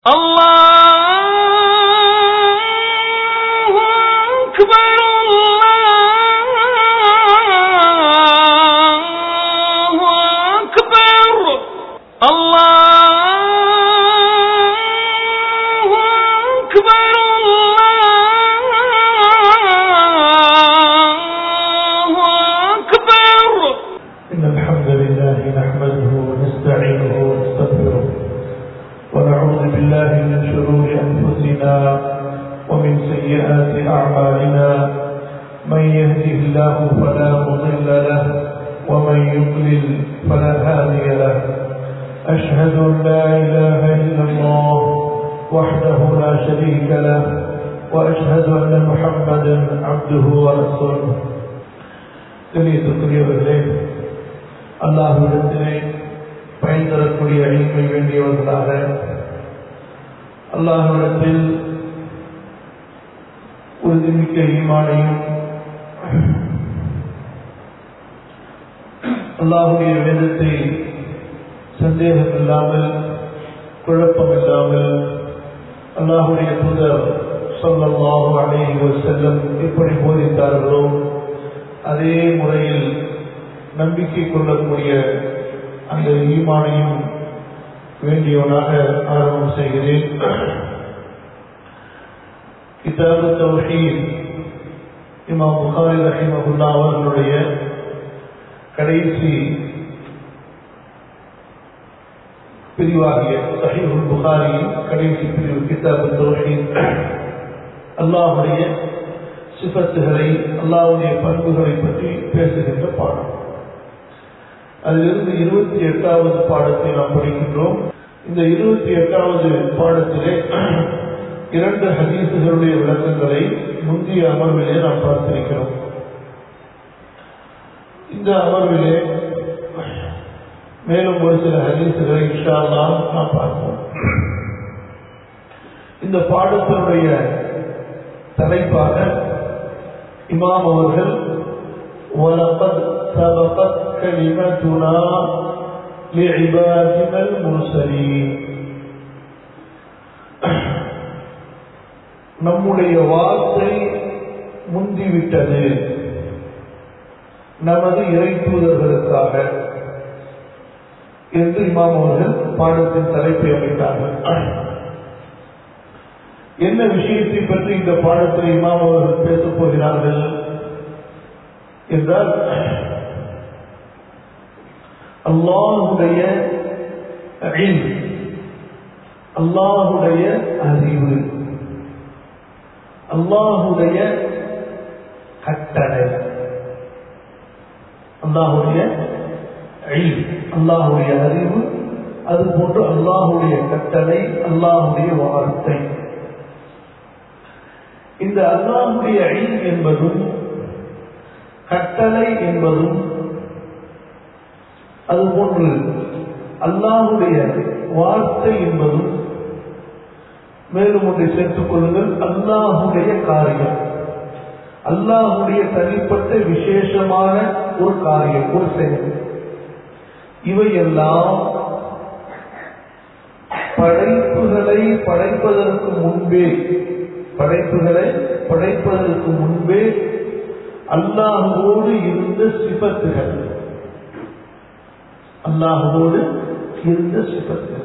الله أكبر الله أكبر الله أكبر الله أكبر إن الحمد لله نحمده ونستعينه ونستغفره ونعوذ بالله من شرور أنفسنا ومن سيئات أعمالنا من يهده الله فلا مضل له ومن يضلل فلا هادي له أشهد أن لا إله إلا الله وحده لا شريك له وأشهد أن محمدا عبده ورسوله கண்ணியத்துக்குரியவர்களே அல்லாஹுவிடத்திலே பயன் தரக்கூடிய அழிமை வேண்டியவர்களாக அல்லாஹுவிடத்தில் உறுதிமிக்க ஈமானையும் அல்லாஹுடைய வேதத்தை சந்தேகம் இல்லாமல் குழப்பம் இல்லாமல் அல்லாஹுடைய புதர் சொல்லல்லாஹு அலைஹி வஸல்லம் எப்படி போதித்தார்களோ அதே முறையில் நம்பிக்கை கொள்ளக்கூடிய அந்த ஈமானையும் வேண்டியவனாக ஆரம்பம் செய்கிறேன் கிதாபு தௌஹீத் இமாம் புகாரி ரஹிமஹுல்லா அவர்களுடைய கடைசி பிரிவாகிய சஹீஹுல் புகாரி கடைசி பிரிவு கிதாபு தௌஹீத் அல்லாஹுடைய சிபத்துகளை அல்லாவுடைய பண்புகளை பற்றி பேசுகின்ற பாடம் அதிலிருந்து இருபத்தி எட்டாவது பாடத்தை நாம் படிக்கின்றோம் இந்த இருபத்தி எட்டாவது பாடத்திலே இரண்டு ஹதீசுகளுடைய விளக்கங்களை முந்தைய அமர்விலே நாம் பார்த்திருக்கிறோம் இந்த அமர்விலே மேலும் ஒரு சில ஹதீசுகளை இன்ஷால்லாம் நாம் பார்ப்போம் இந்த பாடத்தினுடைய தலைப்பாக இமாம் அவர்கள் وَلَقَدْ سَبَقَتْ كَلِمَتُنَا لِعِبَادِنَا الْمُرْسَلِينَ நம்முடைய வார்த்தை முந்திவிட்டது நமது இறை தூதர்களுக்காக என்று இமாம் அவர்கள் பாடத்தின் தலைப்பை அமைத்தார்கள் என்ன விஷயத்தை பற்றி இந்த பாடத்தில் இமாம் அவர்கள் பேசப் போகிறார்கள் என்றால் அல்லாஹுடைய அல்லாஹுடைய அறிவு அல்லாஹுடைய கட்டளை அல்லாஹுடைய அல்லாஹுடைய அறிவு அதுபோன்று அல்லாஹுடைய கட்டளை அல்லாஹுடைய வார்த்தை இந்த அல்லாஹுடைய ஐன் என்பதும் கட்டளை என்பதும் அதுபோன்று அல்லாஹுடைய வார்த்தை என்பதும் மேலும் ஒன்றை சேர்த்துக் கொள்ளுங்கள் அல்லாஹுடைய காரியம் அல்லாஹுடைய தனிப்பட்ட விசேஷமான ஒரு காரியம் ஒரு செயல் இவையெல்லாம் படைப்புகளை படைப்பதற்கு முன்பே படைப்புகளை படைப்பதற்கு முன்பே அல்லாஹோடு இருந்த சிபத்துகள் அல்லாஹோடு இருந்த சிபத்துகள்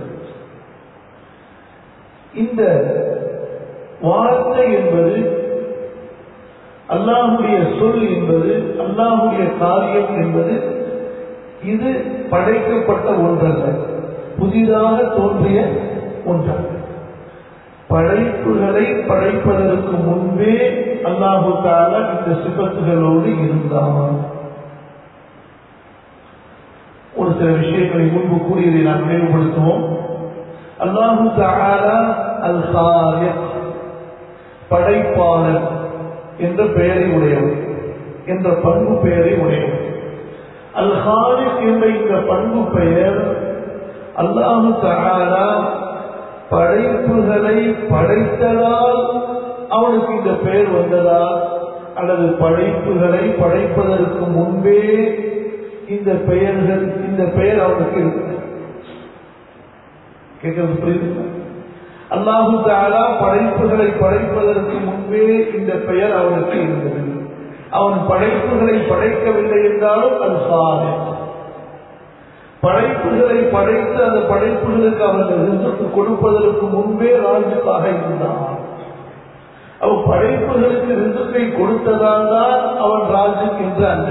இந்த வார்த்தை என்பது அல்லாஹுடைய சொல் என்பது அல்லாஹுடைய காரியம் என்பது இது படைக்கப்பட்ட ஒன்றல்ல புதிதாக தோன்றிய ஒன்றல்ல படைப்புகளை படைப்பதற்கு முன்பே அல்லாஹு தாலா இந்த சிபத்துகளோடு இருந்தான் ஒரு சில விஷயங்களை முன்பு கூறியதை நாம் நினைவுபடுத்துவோம் அல்லாஹு தாலா அல் படைப்பாளர் என்ற பெயரை உடையவர் என்ற பண்பு பெயரை உடையவர் அல் ஹாலிக் என்ற இந்த பண்பு பெயர் அல்லாஹு தாலா படைப்புகளை படைத்ததால் அவனுக்கு இந்த பெயர் வந்ததா அல்லது படைப்புகளை படைப்பதற்கு முன்பே இந்த பெயர்கள் இந்த பெயர் அவனுக்கு இருக்கு கேட்கறது புரியுது அல்லாஹு தாலா படைப்புகளை படைப்பதற்கு முன்பே இந்த பெயர் அவனுக்கு இருந்தது அவன் படைப்புகளை படைக்கவில்லை என்றாலும் அது சாதி படைப்புகளை படைத்து அந்த படைப்புகளுக்கு அவர்கள் ரிசுக்கு கொடுப்பதற்கு முன்பே ராஜுக்காக இருந்தான் அவன் படைப்புகளுக்கு ரிசுக்கை கொடுத்ததால் தான் அவன் ராஜுக்கு என்று அல்ல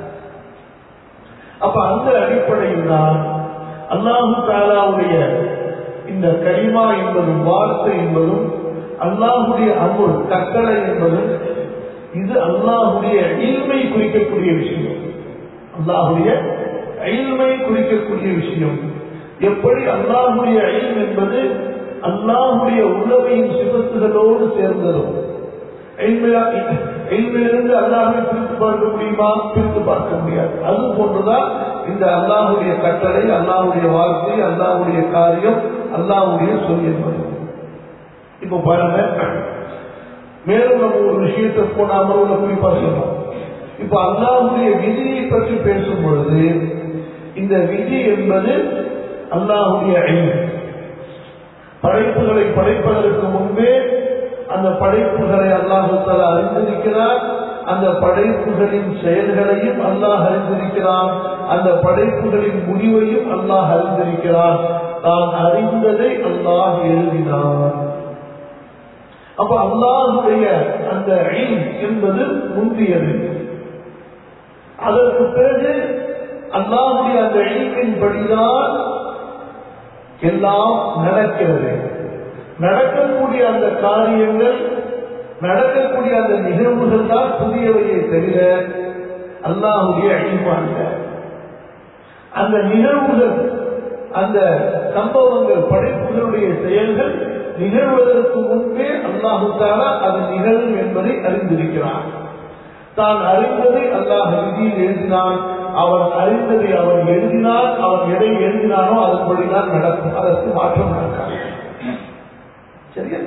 அப்ப அந்த அடிப்படையில் தான் அல்லாஹு தாலாவுடைய இந்த கரிமா என்பதும் வார்த்தை என்பதும் அல்லாஹுடைய அமுல் கட்டளை என்பதும் இது அல்லாஹுடைய இல்மை குறிக்கக்கூடிய விஷயம் அல்லாஹுடைய இல்மை குறிக்கக்கூடிய விஷயம் எப்படி அல்லாஹுடைய இல்ம் என்பது அல்லாஹுடைய உள்ளவையின் சிபத்துகளோடு சேர்ந்ததும் இல்மிலிருந்து அல்லாஹை பிரித்து பார்க்க முடியுமா பிரித்து பார்க்க முடியாது அது போன்றுதான் இந்த அல்லாஹுடைய கட்டளை அல்லாஹுடைய வார்த்தை அல்லாஹுடைய காரியம் அல்லாஹுடைய சொல் என்பது இப்ப பாருங்க மேலும் நம்ம ஒரு விஷயத்தை போன அமர்வுல குறிப்பா சொன்னோம் இப்ப அல்லாஹுடைய விதியை பற்றி பேசும் பொழுது இந்த விதி என்பது அல்லாஹுடைய ஐந்து படைப்புகளை படைப்பதற்கு முன்பே அந்த படைப்புகளை அல்லாஹு தலா அறிந்திருக்கிறார் அந்த படைப்புகளின் செயல்களையும் அல்லாஹ் அறிந்திருக்கிறான் அந்த படைப்புகளின் முடிவையும் அல்லாஹ் அறிந்திருக்கிறான் தான் அறிந்ததை அல்லாஹ் எழுதினார் அப்ப அல்லாஹுடைய அந்த ஐன் என்பது முந்தியது அதற்கு பிறகு அல்லாஹுடைய அந்த ஐனின் படிதான் எல்லாம் நடக்கிறது நடக்கக்கூடிய அந்த காரியங்கள் நடக்கக்கூடிய அந்த நிகழ்வுகள் தான் புதியவையை தவிர அல்லாஹுடைய அழிவாங்க அந்த நிகழ்வுகள் அந்த சம்பவங்கள் படைப்புகளுடைய செயல்கள் நிகழ்வதற்கு முன்பே அல்லாஹு தாலா அது நிகழும் என்பதை அறிந்திருக்கிறான் தான் அறிந்ததை அல்லாஹ் விதியில் எழுதினான் அவன் அறிந்ததை அவன் எழுதினான் அவன் எதை எழுதினானோ அதன்படிதான் நடக்கும் அதற்கு மாற்றம் நடக்காது சரியா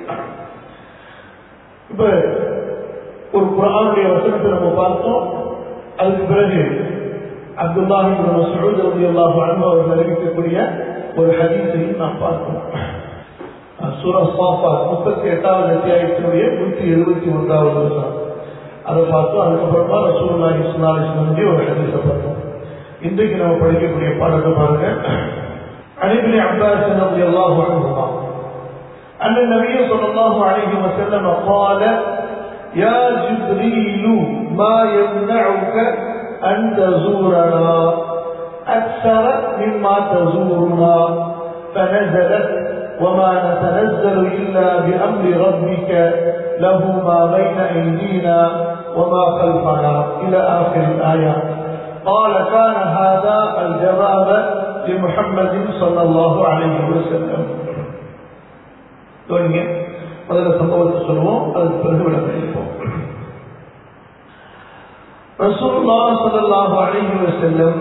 இப்ப ஒரு குரானுடைய வசனத்தை நம்ம பார்த்தோம் அதுக்கு பிறகு அப்துல்லாஹி மசூத் ரவி அல்லாஹ் அவர்கள் அறிவிக்கக்கூடிய ஒரு ஹதீஸையும் நாம் பார்த்தோம் சூரா சாஃபாத் முப்பத்தி எட்டாவது அத்தியாயத்தினுடைய நூற்றி எழுபத்தி ஒன்றாவது வருஷம் அதை பார்த்தோம் அதுக்கப்புறமா ரசூலுல்லாஹி ஸல்லல்லாஹு அலைஹி வஸல்லம் ஒரு ஹதீஸை பார்த்தோம் இன்றைக்கு நம்ம படிக்கக்கூடிய பாடத்தை பாருங்க அலிபின் அப்பாஸ் ரவி அல்லாஹ் عنهما أن النبي صلى الله عليه وسلم قال يا جبريل ما يمنعك أن تزورنا أكثر مما تزورنا فنزلت وما نتنزل إلا بأمر ربك له ما بين أيدينا وما خلفنا إلى آخر الآية قال كان هذا الجواب لمحمد صلى الله عليه وسلم கவனிங்க முதல்ல சம்பவத்தை சொல்லுவோம் அதுக்கு பிறகு விளக்கம் ரசூல்லா ஸல்லல்லாஹு அலைஹி வஸல்லம்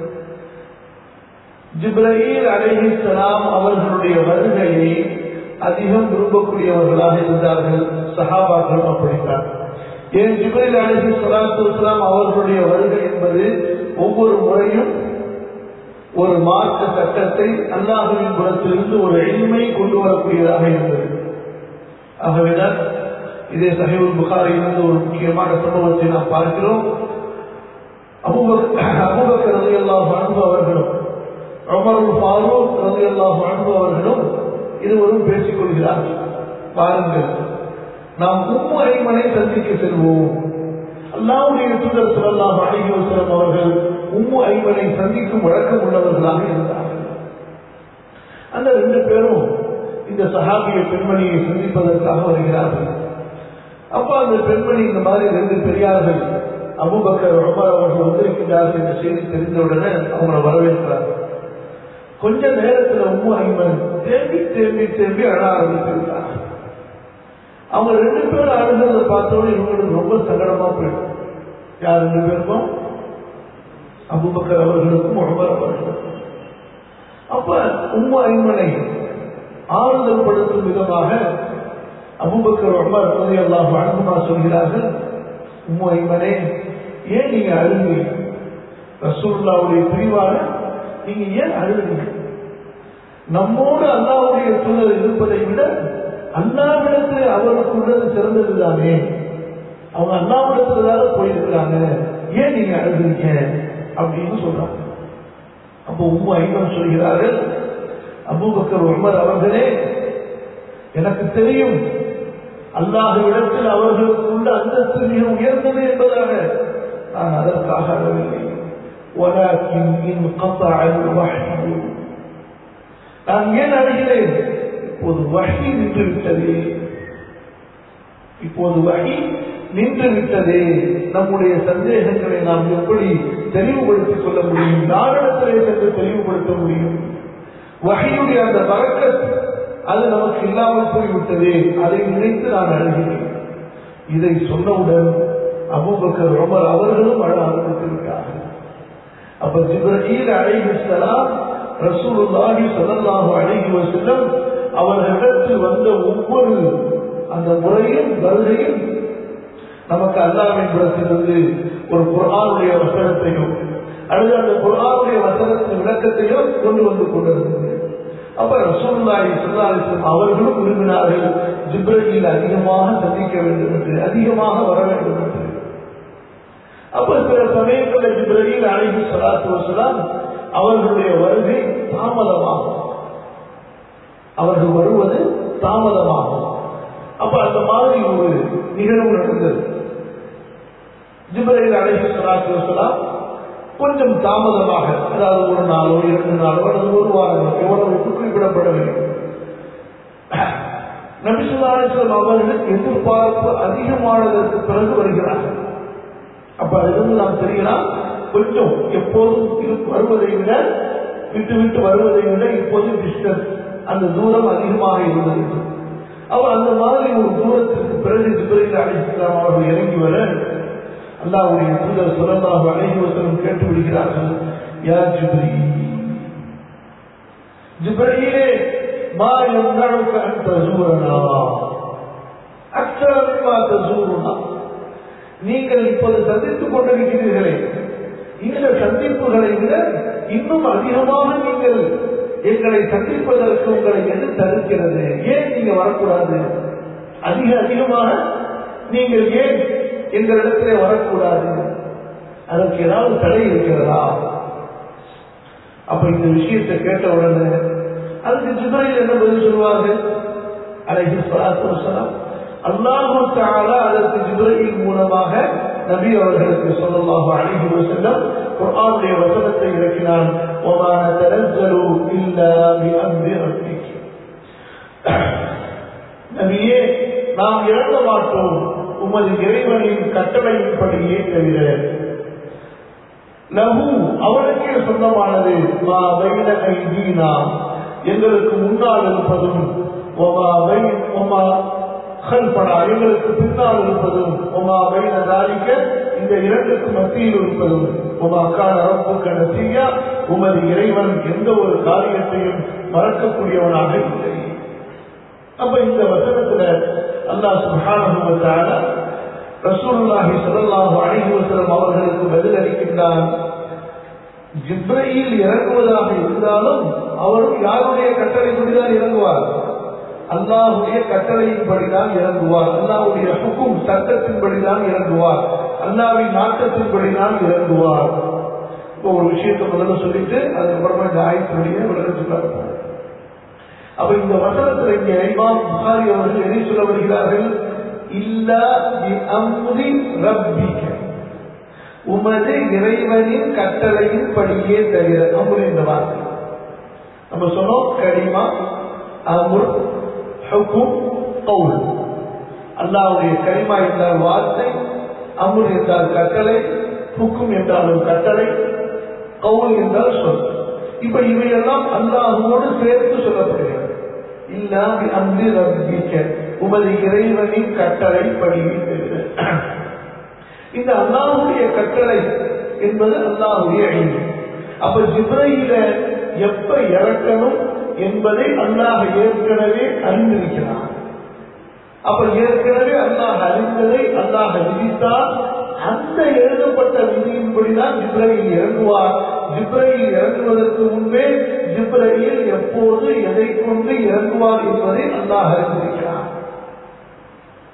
ஜிப்ரீல் அலைஹிஸ்ஸலாம் அவர்களுடைய வருகையை அதிகம் விரும்பக்கூடியவர்களாக இருந்தார்கள் சஹாபாக்களும் அப்படித்தான் ஏன் ஜிப்ரீல் அலைஹி ஸலாத்து வஸலாம் அவர்களுடைய வருகை என்பது ஒவ்வொரு முறையும் ஒரு மார்க்க சட்டத்தை அல்லாஹுவின் புறத்திலிருந்து ஒரு எளிமை கொண்டு வரக்கூடியதாக இருந்தது ஆகவேதான் இதே சஹிபுல் புகாரிலிருந்து ஒரு முக்கியமான சம்பவத்தை நாம் பார்க்கிறோம் அபுபக்கர் ரதி அல்லாஹ் அன்பு அவர்களும் உமருல் ஃபாரூக் ரதி அல்லாஹ் அன்பு அவர்களும் இருவரும் பேசிக் கொள்கிறார்கள் பாருங்கள் நாம் உம்மு ஐமனை சந்திக்க செல்வோம் அல்லாவுடைய தூதர் சொல்லலாம் அழகி வசலம் அவர்கள் உம்மு ஐமனை சந்திக்கும் வழக்கம் உள்ளவர்களாக இருந்தார்கள் அந்த ரெண்டு பேரும் இந்த சஹாபிய பெண்மணியை சந்திப்பதற்காக வருகிறார்கள் அப்ப அந்த பெண்மணி இந்த மாதிரி ரெண்டு பெரியார்கள் அபுபக்கர் உமர் அவர்கள் வந்திருக்கிறார்கள் என்ற செய்தி தெரிந்தவுடனே அவங்களை வரவேற்கிறார்கள் கொஞ்ச நேரத்துல உம்மு ஐமன் தேம்பி தேம்பி தேம்பி அழ ஆரம்பித்திருந்தார் அவங்க ரெண்டு பேரும் அழுகிறத பார்த்தோன்னே இவங்களுக்கு ரொம்ப சங்கடமா போயிடும் யார் ரெண்டு பேருக்கும் அபுபக்கர் அவர்களுக்கும் உமர் அவர்களுக்கும் அப்ப உம்மு ஐமனை ஆறுதல் படுத்தும் விதமாக அபுபக்கர் உமர் ரதி அல்லாஹ் அன்புமா சொல்கிறார்கள் உம்மு ஐமனே ஏன் நீங்க அழுகிறீங்க ரசூல்லாவுடைய பிரிவாக நீங்க ஏன் அழுகிறீங்க நம்மோடு அல்லாவுடைய தூதர் இருப்பதை விட அவர்களுக்கு உள்ளது சிறந்தது தானே அவங்க அண்ணாவிடத்துலதாக போயிருக்கிறாங்க ஏன் நீங்க அழுதுங்க அப்படின்னு சொல்றாங்க அப்போ உம்மு ஐநம் சொல்கிறார்கள் அபூபக்கர் உமர் அவர்களே எனக்கு தெரியும் அல்லாஹ்விடத்தில் அவர்களுக்கு உள்ள அந்தஸ்து மிக உயர்ந்தது என்பதாக நான் அதற்காக அழவில்லை ولكن انقطع الوحي நான் ஏன் அழுகிறேன் இப்போது வகி நின்று விட்டதே இப்போது வகி நின்று விட்டதே நம்முடைய சந்தேகங்களை நாம் எப்படி தெளிவுபடுத்திக் கொள்ள முடியும் நாடகத்திலே சென்று தெளிவுபடுத்த முடியும் வகையுடைய அந்த வரக்கத் அது நமக்கு இல்லாமல் போய்விட்டதே அதை நினைத்து நான் அழுகிறேன் இதை சொன்னவுடன் அபூபக்கர் உமர் அவர்களும் அழ ஆரம்பித்திருக்கிறார்கள் அப்ப ஜிப்ரஹீல் அலைஹிஸ்ஸலாம் ரசூலுல்லாஹி ஸல்லல்லாஹு அலைஹி வஸல்லம் அவர்களிடத்தில் வந்த ஒவ்வொரு அந்த முறையும் வருகையும் நமக்கு அல்லாவின் புறத்திலிருந்து ஒரு குர்ஆனுடைய வசனத்தையும் அல்லது அந்த குர்ஆனுடைய வசனத்தின் விளக்கத்தையோ கொண்டு வந்து கொண்டிருந்தது அப்ப ரசூலுல்லாஹி ஸல்லல்லாஹு அலைஹி வஸல்லம் அவர்களும் விரும்பினார்கள் ஜிப்ரஹீல் அதிகமாக சந்திக்க வேண்டும் என்று அதிகமாக வர வேண்டும் என்று அப்ப சில சமயங்களில் ஜிப்ரஹீல் அலைஹி ஸலாத்து வஸலாம் அவர்களுடைய வருகை தாமதமாகும் அவர்கள் வருவது தாமதமாகும் அப்ப அந்த மாதிரி ஒரு நிகழ்வு நடந்தது ஜிப்ரஹீல் அலைஹி ஸலாத்து வஸலாம் கொஞ்சம் தாமதமாக அதாவது ஒரு நாளோ இரண்டு நாளோ அல்லது ஒரு வாரமோ எவ்வளவு குறிப்பிடப்படவில்லை நபிசுல்லாஸ்லம் அவர்கள் எதிர்பார்ப்பு அதிகமானதற்கு பிறகு வருகிறார்கள் அப்ப அதிலிருந்து நாம் தெரியலாம் கொஞ்சம் எப்போதும் இரு- வருவதை விட விட்டு விட்டு வருவதை விட இப்போது டிஸ்டன்ஸ் அந்த தூரம் அதிகமாக இருந்தது அவர் அந்த மாதிரி ஒரு தூரத்திற்கு பிறகு ஜிப்ரீல் அலிஸ்லாம் அவர்கள் இறங்கி வர அல்லாவுடைய தூதர் சுரந்தாக அழகி வசனம் கேட்டு விடுகிறார்கள் யா ஜிப்ரி ஜிப்ரீலே மா யம்னஉக அன் தஸூரனா அக்ஸர மிம்மா தஸூருனா நீங்கள் இப்போது சந்தித்துக் கொண்டிருக்கிறீர்களே இந்த சந்திப்புகளை விட இன்னும் அதிகமாக நீங்கள் எங்களை சந்திப்பதற்கு உங்களை எது தடுக்கிறது ஏன் நீங்க வரக்கூடாது அதிக அதிகமாக நீங்கள் ஏன் எங்களிடத்திலே வரக்கூடாது அதற்கு ஏதாவது தடை இருக்கிறதா அப்ப இந்த விஷயத்தை கேட்ட உடனே அதுக்கு ஜிப்ரையில் என்ன பதில் சொல்வார்கள் அலைஹி ஸலாத்து வஸலாம் அல்லாஹு தஆலா அதற்கு ஜிப்ரையில் மூலமாக நபி அவர்களுக்கு ஸல்லல்லாஹு அலைஹி வஸல்லம் குர்ஆனுடைய வசனத்தை இறக்கினான் வமா நதனஸ்ஸலு இல்லா பிஅம்ரி ரப்பிக் நபியே நாம் இறங்க மாட்டோம் உமது இறைவனின் கட்டளையின்படியே தவிர லஹு அவனுக்கே சொந்தமானது மா பைன ஐதீனா எங்களுக்கு முன்னால் இருப்பதும் ஒமா பை ஒமா ஹல்படா எங்களுக்கு பின்னால் இருப்பதும் ஒமா பைன தாரிக்க இந்த இரண்டுக்கு மத்தியில் இருப்பதும் ஒமா கான ரப்புக்க நசியா உமது இறைவன் எந்த ஒரு காரியத்தையும் மறக்கக்கூடியவனாக இல்லை அப்ப இந்த வசனத்துல அல்லாஹ் சுப்ஹானஹு வ தஆலா ரசூலுல்லாஹி ஸல்லல்லாஹு அலைஹி வஸல்லம் அவர்களுக்கு பதில் அளிக்கின்றான் ஜிப்ரீல் இறங்குவதாக இருந்தாலும் அவரும் யாருடைய கட்டளைப்படிதான் இறங்குவார் அல்லாஹுடைய கட்டளையின்படிதான் இறங்குவார் அல்லாஹுடைய ஹுக்கும் சட்டத்தின்படிதான் இறங்குவார் அல்லாவின் நாட்டத்தின்படிதான் இறங்குவார் இப்போ ஒரு விஷயத்தை முதல்ல சொல்லிட்டு அதுக்கப்புறமா இந்த ஆயத்தினுடைய விளக்கம் சொல்ல அப்ப இந்த வசனத்துல இங்க இமாம் புகாரி அவர்கள் எதை சொல்ல வருகிறார்கள் இல்லா பி அம்ரி ரப்பிக உமது இறைவனின் கட்டளையின் படியே தவிர அமுர் என்ற வார்த்தை நம்ம சொன்னோம் கடிமா அமுர் ஹுக்கும் கவுல் அல்லாவுடைய கரிமா என்றால் வார்த்தை அமுர் என்றால் கட்டளை ஹுக்கும் என்றாலும் கட்டளை கவுல் என்றால் சொல் இப்ப இவையெல்லாம் அல்லாஹுவோடு சேர்த்து சொல்லப்படுகிறது இல்லாமி அம்பி ரப்பிக்க உமது இறைவனின் கட்டளை படியை தவிர இந்த அல்லாஹுடைய கட்டளை என்பது அல்லாஹுடைய அழிவு அப்ப ஜிப்ரையில எப்ப இறக்கணும் என்பதை அல்லாஹ் ஏற்கனவே அறிந்திருக்கிறார் அப்ப ஏற்கனவே அல்லாஹ் அறிந்ததை அல்லாஹ் விதித்தால் அந்த எழுதப்பட்ட விதியின்படிதான் ஜிப்ரையில் இறங்குவார் ஜிப்ரையில் இறங்குவதற்கு முன்பே ஜிப்ரையில் எப்போது எதை கொண்டு இறங்குவார் என்பதை அல்லாஹ் அறிந்திருக்கிறார்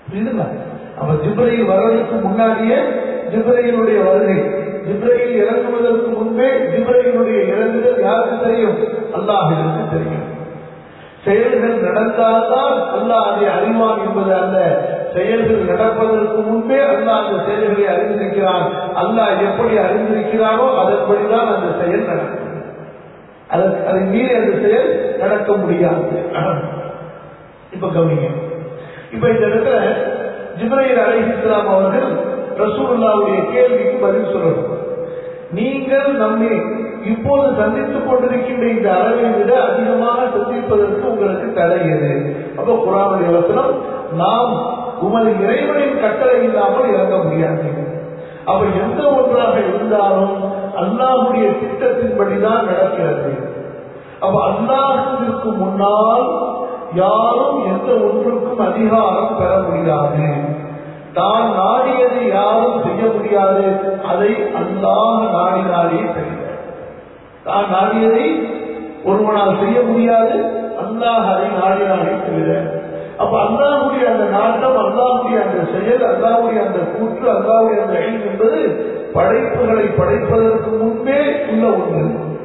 புரியுதுங்களா அப்ப ஜிப்ரையில் வர்றதுக்கு முன்னாடியே ஜிப்ரையினுடைய வருகை ஜிப்ரையில் இறங்குவதற்கு முன்பே ஜிப்ரையினுடைய இறங்குதல் யாருக்கு தெரியும் அல்லாஹிற்கு தெரியும் செயல்கள் நடந்தால்தான் அல்லாஹ் அதை அறிவான் என்பது அல்ல செயல்கள் நடப்பதற்கு முன்பே அல்லாஹ் அந்த செயல்களை அறிந்திருக்கிறான் அல்லாஹ் எப்படி அறிந்திருக்கிறானோ அதன்படிதான் அந்த செயல் நடக்கும் அதற்கு அதை மீறி அந்த செயல் நடக்க முடியாது இப்ப கவனிங்க இப்ப இந்த இடத்துல ஜிப்ரையில் அலைஹிஸ்லாம் அவர்கள் ரசூலுல்லாவுடைய கேள்விக்கு பதில் சொல்லணும் நீங்கள் நம்மை இப்போது சந்தித்துக் கொண்டிருக்கின்ற இந்த அளவை விட அதிகமாக சந்திப்பதற்கு உங்களுக்கு தடை எது அப்ப குரானுடைய வசனம் நாம் உமது இறைவனின் கட்டளை இல்லாமல் இறங்க முடியாது அப்ப எந்த ஒன்றாக இருந்தாலும் அல்லாஹுடைய திட்டத்தின்படிதான் நடக்கிறது அப்ப அல்லாஹுவிற்கு முன்னால் யாரும் எந்த ஒன்றுக்கும் அதிகாரம் பெற முடியாது தான் நாடியதை யாரும் செய்ய முடியாது அதை அல்லாஹ் நாடினாலே செய்ய தான் நாடியதை ஒருவனால் செய்ய முடியாது அல்லாஹ் அதை நாடினாலே தவிர அப்ப அல்லாஹுடைய அந்த நாட்டம் அல்லாஹுடைய அந்த செயல் அல்லாஹுடைய அந்த கூற்று அல்லாஹுடைய அந்த எண் என்பது படைப்புகளை படைப்பதற்கு முன்பே உள்ள ஒன்று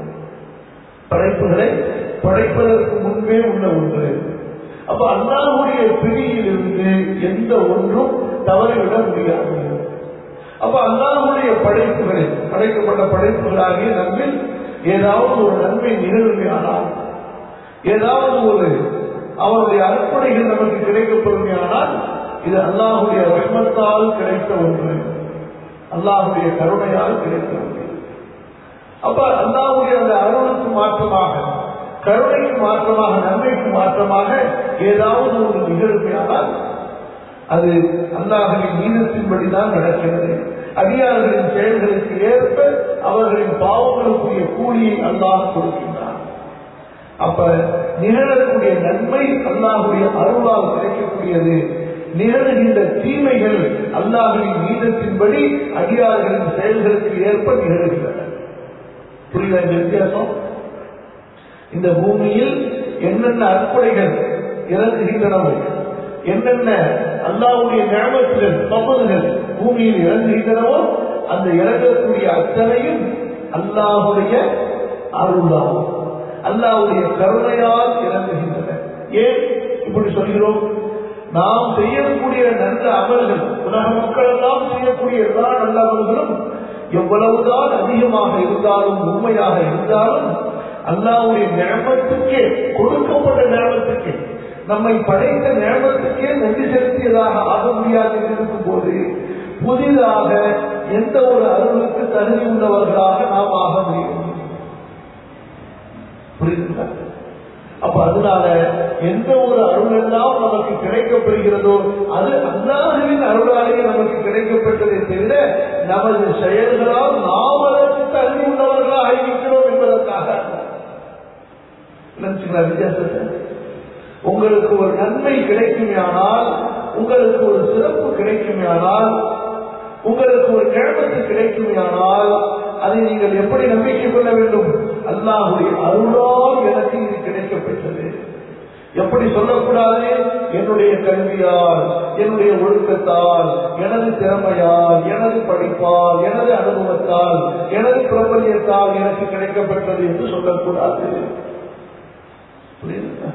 படைப்புகளை படைப்பதற்கு முன்பே உள்ள ஒன்று அப்ப அல்லாஹுடைய பிடியிலிருந்து எந்த ஒன்றும் தவறிவிட முடியாது அப்ப அல்லாஹுடைய படைப்புகளில் படைக்கப்பட்ட படைப்புகளாகிய நம்மில் ஏதாவது ஒரு நன்மை நிகழ்மையானால் ஏதாவது ஒரு அவருடைய அர்ப்பணைகள் நமக்கு கிடைக்கப்பெறுமையானால் இது அல்லாஹுடைய ரஹ்மத்தால் கிடைத்த ஒன்று அல்லாஹுடைய கருணையால் கிடைத்த ஒன்று அப்ப அல்லாஹுடைய அந்த அருளுக்கு மாற்றமாக கருணைக்கு மாற்றமாக நன்மைக்கு மாற்றமாக ஏதாவது ஒரு நிகழ்மையானால் அது அல்லாஹரின் நீதத்தின்படிதான் நடக்கிறது அடியார்களின் செயல்களுக்கு ஏற்ப அவர்களின் பாவங்களுக்குரிய கூலியை அல்லாஹ் கொடுக்கின்றான் அப்ப நிகழக்கூடிய நன்மை அல்லாஹுடைய அருளால் கிடைக்கக்கூடியது நிகழ்கின்ற தீமைகள் அல்லாஹின் நீதத்தின்படி அடியார்களின் செயல்களுக்கு ஏற்ப நிகழ்கின்றன புரியுதா இந்த வித்தியாசம் இந்த பூமியில் என்னென்ன அற்புடைகள் இறங்குகின்றனவோ என்னென்ன அல்லாவுடைய ஞாபகங்கள் பப்பதுகள் பூமியில் இறங்குகின்றனவோ அந்த இறங்கக்கூடிய அத்தனையும் அல்லாஹுடைய அருளாகும் அல்லாவுடைய கருணையால் இறங்குகின்றன ஏன் இப்படி சொல்கிறோம் நாம் செய்யக்கூடிய நல்ல அமல்கள் உலக மக்கள் எல்லாம் செய்யக்கூடிய எல்லா நல்ல அமல்களும் எவ்வளவுதான் அதிகமாக இருந்தாலும் உண்மையாக இருந்தாலும் அல்லாவுடைய ஞாபகத்துக்கே கொடுக்கப்பட்ட ஞாபகத்துக்கே நம்மை படைத்த ஞாபகத்துக்கே நன்றி செலுத்தியதாக ஆக முடியாது இருக்கும் போது புதிதாக எந்த ஒரு அருளுக்கு தகுதி உள்ளவர்களாக நாம் ஆக முடியும் புரியுதுங்களா அப்ப அதனால எந்த ஒரு அருள் எல்லாம் நமக்கு கிடைக்கப்பெறுகிறதோ அது அல்லாஹுவின் அருளாலே நமக்கு கிடைக்கப்பட்டதை தவிர நமது செயல்களால் நாம் அதற்கு தகுதி உள்ளவர்களாக இருக்கிறோம் என்பதற்காக நினைச்சுங்களா வித்தியாசத்தை உங்களுக்கு ஒரு நன்மை கிடைக்குமையானால் உங்களுக்கு ஒரு சிறப்பு கிடைக்குமையானால் உங்களுக்கு ஒரு கிழமத்து கிடைக்குமையானால் அதை நீங்கள் எப்படி நம்பிக்கை கொள்ள வேண்டும் அல்லாஹுடைய அருளால் எனக்கு இது கிடைக்கப்பெற்றது எப்படி சொல்லக்கூடாது என்னுடைய கல்வியால் என்னுடைய ஒழுக்கத்தால் எனது திறமையால் எனது படிப்பால் எனது அனுபவத்தால் எனது பிரபல்யத்தால் எனக்கு கிடைக்கப்பெற்றது என்று சொல்லக்கூடாது புரியுதுங்களா?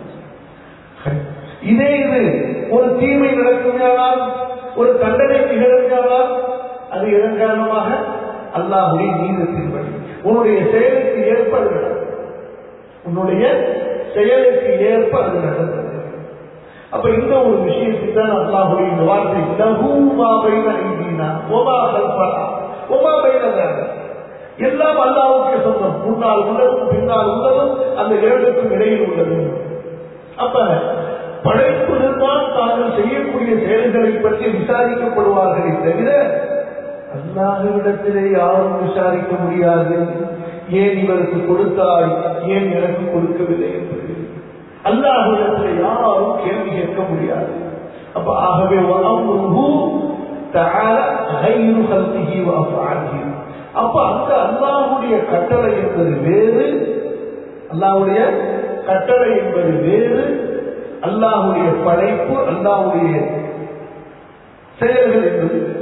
இதே இது ஒரு தீமை நடக்குமையானால் ஒரு தண்டனை நிகழ்ந்தால் அது எதன் காரணமாக அல்லாஹுடைய நீதத்தின்படி உன்னுடைய செயலுக்கு ஏற்ப அது நடக்கும் உன்னுடைய செயலுக்கு ஏற்ப அது நடந்தது அப்ப இந்த ஒரு விஷயத்தை தான் அல்லாஹுடைய இந்த வார்த்தை லஹூமா பைன ஐதீனா ஒமா கல்பனா ஒமா பைன எல்லாம் அல்லாவுக்கு சொந்தம் முன்னால் உள்ளதும் பின்னால் உள்ளதும் அந்த இரண்டுக்கும் இடையில் உள்ளது அப்ப படைப்புகள் தான் தாங்கள் செய்யக்கூடிய செயல்களை பற்றி விசாரிக்கப்படுவார்களே தவிர அல்லாஹ்விடத்திலே யாரும் விசாரிக்க முடியாது ஏன் இவருக்கு கொடுத்தாய் ஏன் எனக்கு கொடுக்கவில்லை என்று அல்லாஹ்விடத்தில் யாரும் கேள்வி கேட்க முடியாது அப்ப ஆகவே வஅம்ருஹு தஆலா கைரு கல்பிஹி வஅஃஆலிஹி அப்ப அந்த அல்லாஹ்வுடைய கட்டளை என்பது வேறு அல்லாஹ்வுடைய கட்டளை என்பது வேறு அல்லாஹ்வுடைய படைப்பு அல்லாஹ்வுடைய செயல்கள் என்பது வேறு.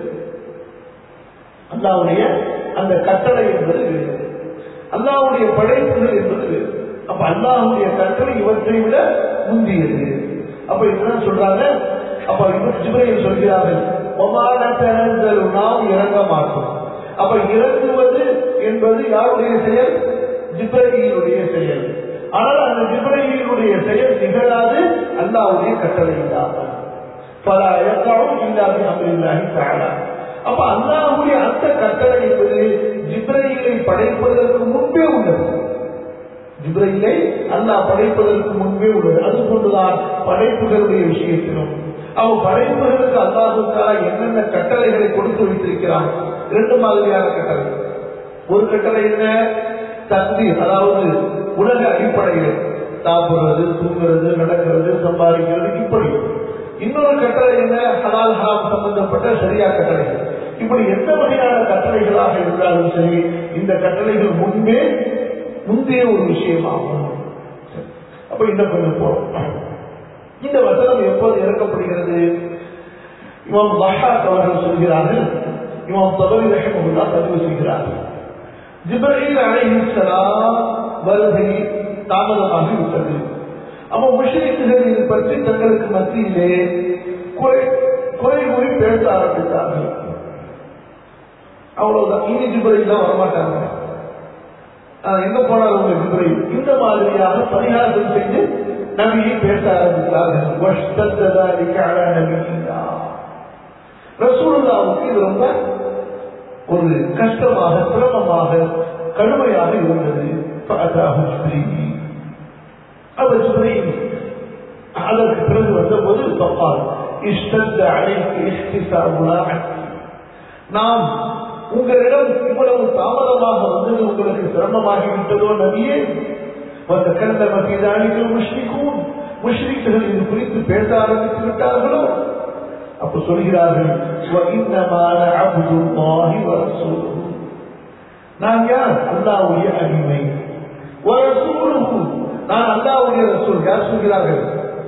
அல்லாவுடைய அந்த கட்டளை என்பது வேறு அல்லாவுடைய படைப்புகள் என்பது வேறு அப்ப அல்லாஹுடைய கட்டளை இவற்றை விட முந்தியது அப்ப இதுதான் சொல்றாங்க அப்ப இவர் ஜிப்ரையில் சொல்கிறார்கள் ஒமான தனந்தல் நாம் இறங்க மாட்டோம் அப்ப இறங்குவது என்பது யாருடைய செயல் ஜிப்ரையிலுடைய செயல் ஆனால் அந்த ஜிப்ரையிலுடைய செயல் நிகழாது அல்லாவுடைய கட்டளை இல்லாமல் பல இறக்காவும் இல்லாத அமரில்லாஹி தாழா அப்ப அல்லாஹுடைய அந்த கட்டளை என்பது ஜிப்ரையிலை படைப்பதற்கு முன்பே உள்ளது ஜிப்ரையிலை அல்லாஹ் படைப்பதற்கு முன்பே உள்ளது அது போன்றுதான் படைப்புகளுடைய விஷயத்திலும் அவன் படைப்புகளுக்கு அல்லாஹுக்காக என்னென்ன கட்டளைகளை கொடுத்து வைத்திருக்கிறான் இரண்டு மாதிரியான கட்டளை ஒரு கட்டளை என்ன தக்தீர் அதாவது உலக அடிப்படையில் சாப்பிடுறது தூங்குறது நடக்கிறது சம்பாதிக்கிறது இப்படி இன்னொரு கட்டளை என்ன ஹலால் ஹராம் சம்பந்தப்பட்ட சரியா கட்டளைகள் இப்படி எந்த வகையான கட்டளைகளாக இருந்தாலும் சரி இந்த கட்டளைகள் முன்பே முந்தைய ஒரு விஷயமாகும் அப்ப இன்னும் கொஞ்சம் போறோம் இந்த வசனம் எப்போது இறக்கப்படுகிறது இமாம் லஹாத் அவர்கள் சொல்கிறார்கள் இமாம் தபரி ரஹமுல்லா பதிவு செய்கிறார்கள் ஜிப்ரீல் அலைஹிஸ்ஸலாம் வருகை தாமதமாகி விட்டது அப்ப முஷ்ரிக்குகள் இது பற்றி தங்களுக்கு மத்தியிலே குறை குறை கூறி பேச ஆரம்பித்தார்கள் அவ்வளவுதான் இனி ஜிப்ரீல் தான் வரமாட்டாங்க ஆஹ் எங்க போனாலும் உங்க ஜிப்ரீல் இந்த மாதிரியாக பரிகாரம் செஞ்சு நபியை பேச ஆரம்பித்தார்கள் வஷ்தத்ததாரிக்க அழ நபியா ரசூலுல்லாவுக்கு இது ரொம்ப ஒரு கஷ்டமாக சிரமமாக கடுமையாக இருந்தது فأتاه جبريل அவர் ஜிப்ரீல் அதற்கு பிறகு வந்தபோது பப்பால் இஷ்டத்த அழைத்து இஷ்டிசாவுலா நாம் உங்களிடம் இவ்வளவு தாமதமாக வந்தது உங்களுக்கு சிரமமாகி விட்டதோ நபியே வந்த கண்ட மத்தியதானிகள் முஷ்ரிக்கும் முஷ்ரிக்குகள் இது குறித்து பேச ஆரம்பித்து விட்டார்களோ அப்ப சொல்கிறார்கள் وَإِنَّمَا عَبْدُ اللَّهِ وَرَسُولُهُ நான் யார் அல்லாவுடைய அடிமை وَرَسُولُهُ நான் அல்லாவுடைய ரசூல் யார் சொல்கிறார்கள்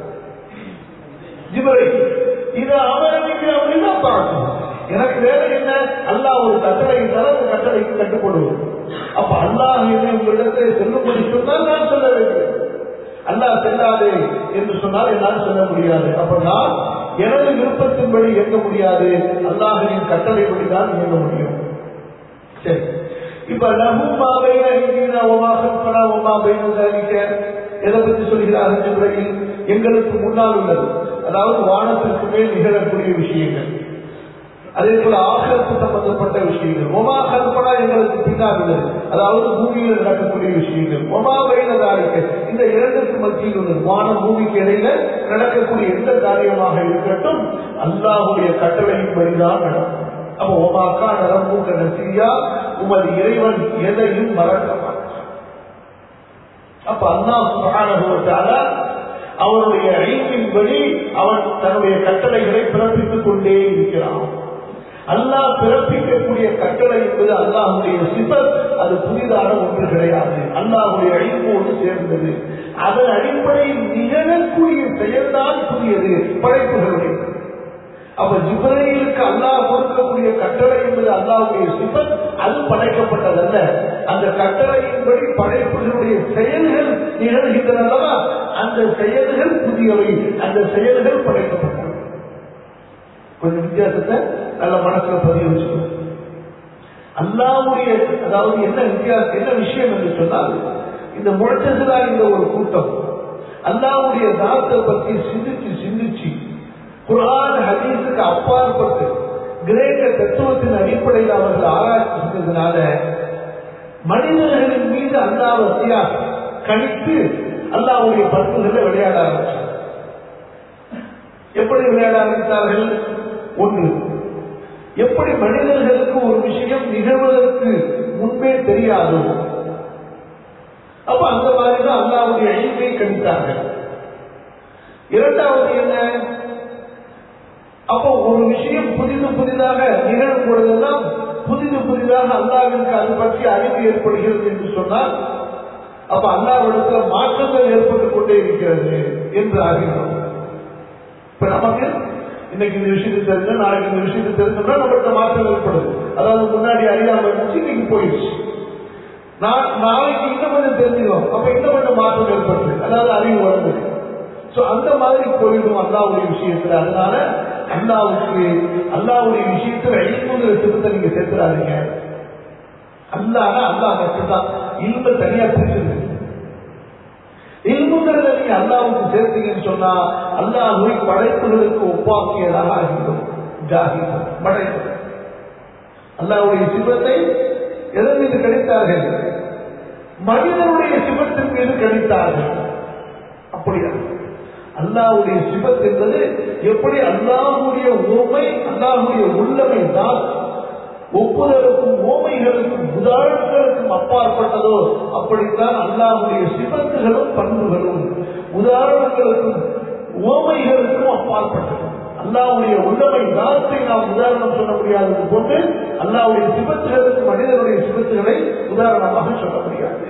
ஜிபரை இது அமரமிக்கு அப்படின்னா பார்க்கணும் எனக்கு வேலை என்ன அல்லாஹ் ஒரு கட்டளை தரது கட்டளைக்கு கட்டுப்படுவது அப்ப அல்லாஹ் என்னை உங்களிடத்தை செல்லும்படி சொன்னால் நான் சொல்ல வேண்டும் அல்லாஹ் செல்லாதே என்று சொன்னால் என்னால் சொல்ல முடியாது அப்ப நான் எனது விருப்பத்தின்படி இயங்க முடியாது அல்லாஹின் கட்டளைப்படி தான் இயங்க முடியும் சரி இப்ப லகுமா பைன ஐதீனா வமா கல்பனா வமா பைன ذلك எதை பத்தி சொல்கிறார்கள் ஜிப்ரீல் எங்களுக்கு முன்னால் உள்ளது அதாவது வானத்திற்கு மேல் நிகழக்கூடிய விஷயங்கள் அதே போல ஆகத்து சம்பந்தப்பட்ட விஷயங்கள் ஒமா கல்பனா எங்களுக்கு பின்னால் உள்ளது அதாவது பூமியில் நடக்கக்கூடிய விஷயங்கள் ஒமா பைனதாரிக்க இந்த இரண்டுக்கு மத்தியில் உள்ளது வானம் பூமிக்கு இடையில நடக்கக்கூடிய எந்த காரியமாக இருக்கட்டும் அல்லாஹுடைய கட்டளையின்படிதான் நடக்கும் அப்ப ஒமாக்கா நரம்பூக்க நசியா உமது இறைவன் எதையும் மறக்க மாட்டான் அப்ப அல்லாஹ் சுப்ஹானஹு வ தஆலா அவருடைய அறிவின்படி அவன் தன்னுடைய கட்டளைகளை பிறப்பித்துக் கொண்டே இருக்கிறான் அல்லாஹ் பிறப்பிக்கக்கூடிய கட்டளை என்பது அல்லாஹுடைய சிபத் அது புதிதான ஒன்று கிடையாது அல்லாஹுடைய அழிப்போடு சேர்ந்தது அதன் அடிப்படையில் நிகழக்கூடிய செயல்தான் புதியது படைப்புகளுடைய அப்ப ஜிப்ரீலுக்கு அல்லாஹ் கொடுக்கக்கூடிய கட்டளை என்பது அல்லாஹுடைய சிபத் அது படைக்கப்பட்டதல்ல அந்த கட்டளையின்படி படைப்புகளுடைய செயல்கள் நிகழ்கின்றன அல்லவா அந்த செயல்கள் புதியவை அந்த செயல்கள் படைக்கப்பட்டவை கொஞ்சம் வித்தியாசத்தை நல்ல மனசுல பதிவு வச்சுக்கணும் அல்லாவுடைய அதாவது என்ன வித்தியாசம் என்ன விஷயம் என்று சொன்னால் இந்த முழச்சதுலா இந்த ஒரு கூட்டம் அல்லாவுடைய தாத்தை பற்றி சிந்திச்சு சிந்திச்சு குரான் ஹதீஸுக்கு அப்பாற்பட்டு கிரேக்க தத்துவத்தின் அடிப்படையில் அவர்கள் ஆராய்ச்சி செஞ்சதுனால மனிதர்களின் மீது அல்லாவசியா கணித்து அல்லாவுடைய பண்புகளை விளையாட ஆரம்பிச்சார் எப்படி விளையாட ஆரம்பித்தார்கள் ஒன்று எப்படி மனிதர்களுக்கு ஒரு விஷயம் நிகழ்வதற்கு முன்பே தெரியாதோ அப்ப அந்த மாதிரி தான் அல்லாவுடைய அழிப்பை கணித்தார்கள் இரண்டாவது என்ன அப்போ ஒரு விஷயம் புதிது புதிதாக நிகழும் பொழுதெல்லாம் புதிது புதிதாக அல்லாவிற்கு அது பற்றி அறிவு ஏற்படுகிறது என்று சொன்னால் அப்ப அல்லாவிடத்துல மாற்றங்கள் ஏற்பட்டுக் கொண்டே இருக்கிறது என்று அறிகிறோம் இப்ப நமக்கு இன்னைக்கு இந்த விஷயத்தை தெரிஞ்ச நாளைக்கு இந்த விஷயத்தை தெரிஞ்சோம்னா நம்மகிட்ட மாற்றம் ஏற்படுது அதாவது முன்னாடி அறியாம இருந்துச்சு இன்னைக்கு போயிடுச்சு நான் நாளைக்கு இன்னும் கொஞ்சம் தெரிஞ்சுக்கணும் அப்ப இன்னும் கொஞ்சம் மாற்றம் ஏற்படுது அதாவது அறிவு வருது சோ அந்த மாதிரி போயிடும் அல்லாவுடைய விஷயத்துல அதனால அல்லாவுக்கு அல்லாவுடைய விஷயத்துல ஐம்பது திருத்த நீங்க சேர்த்துறாதீங்க அல்லாஹ் அல்லாஹ் மட்டும்தான் இல்ம தனியா பிரிச்சிருக்கு இல்முங்கிறத நீங்க அல்லாவுக்கு சேர்த்தீங்கன்னு சொன்னா அல்லாஹுவை படைப்புகளுக்கு ஒப்பாக்கியதாக ஆகிவிடும் ஜாகி படைப்பு அல்லாவுடைய சிவத்தை எதன் மீது கணித்தார்கள் மனிதனுடைய சிவத்தின் மீது கணித்தார்கள் அப்படியா அல்லாவுடைய சிவத் என்பது எப்படி அல்லாஹுடைய ஓமை அல்லாஹுடைய உள்ளமை தான் ஒப்புதலுக்கும் ஓமைகளுக்கும் உதாரணங்களுக்கும் அப்பாற்பட்டதோ அப்படித்தான் அல்லாஹுடைய சிவத்துகளும் பண்புகளும் உதாரணங்களுக்கும் ஓமைகளுக்கும் அப்பாற்பட்டது அல்லாவுடைய உள்ளமை தானத்தை நாம் உதாரணம் சொல்ல முடியாதது போன்று அல்லாவுடைய சிபத்துகளுக்கு மனிதனுடைய சிபத்துகளை உதாரணமாக சொல்ல முடியாது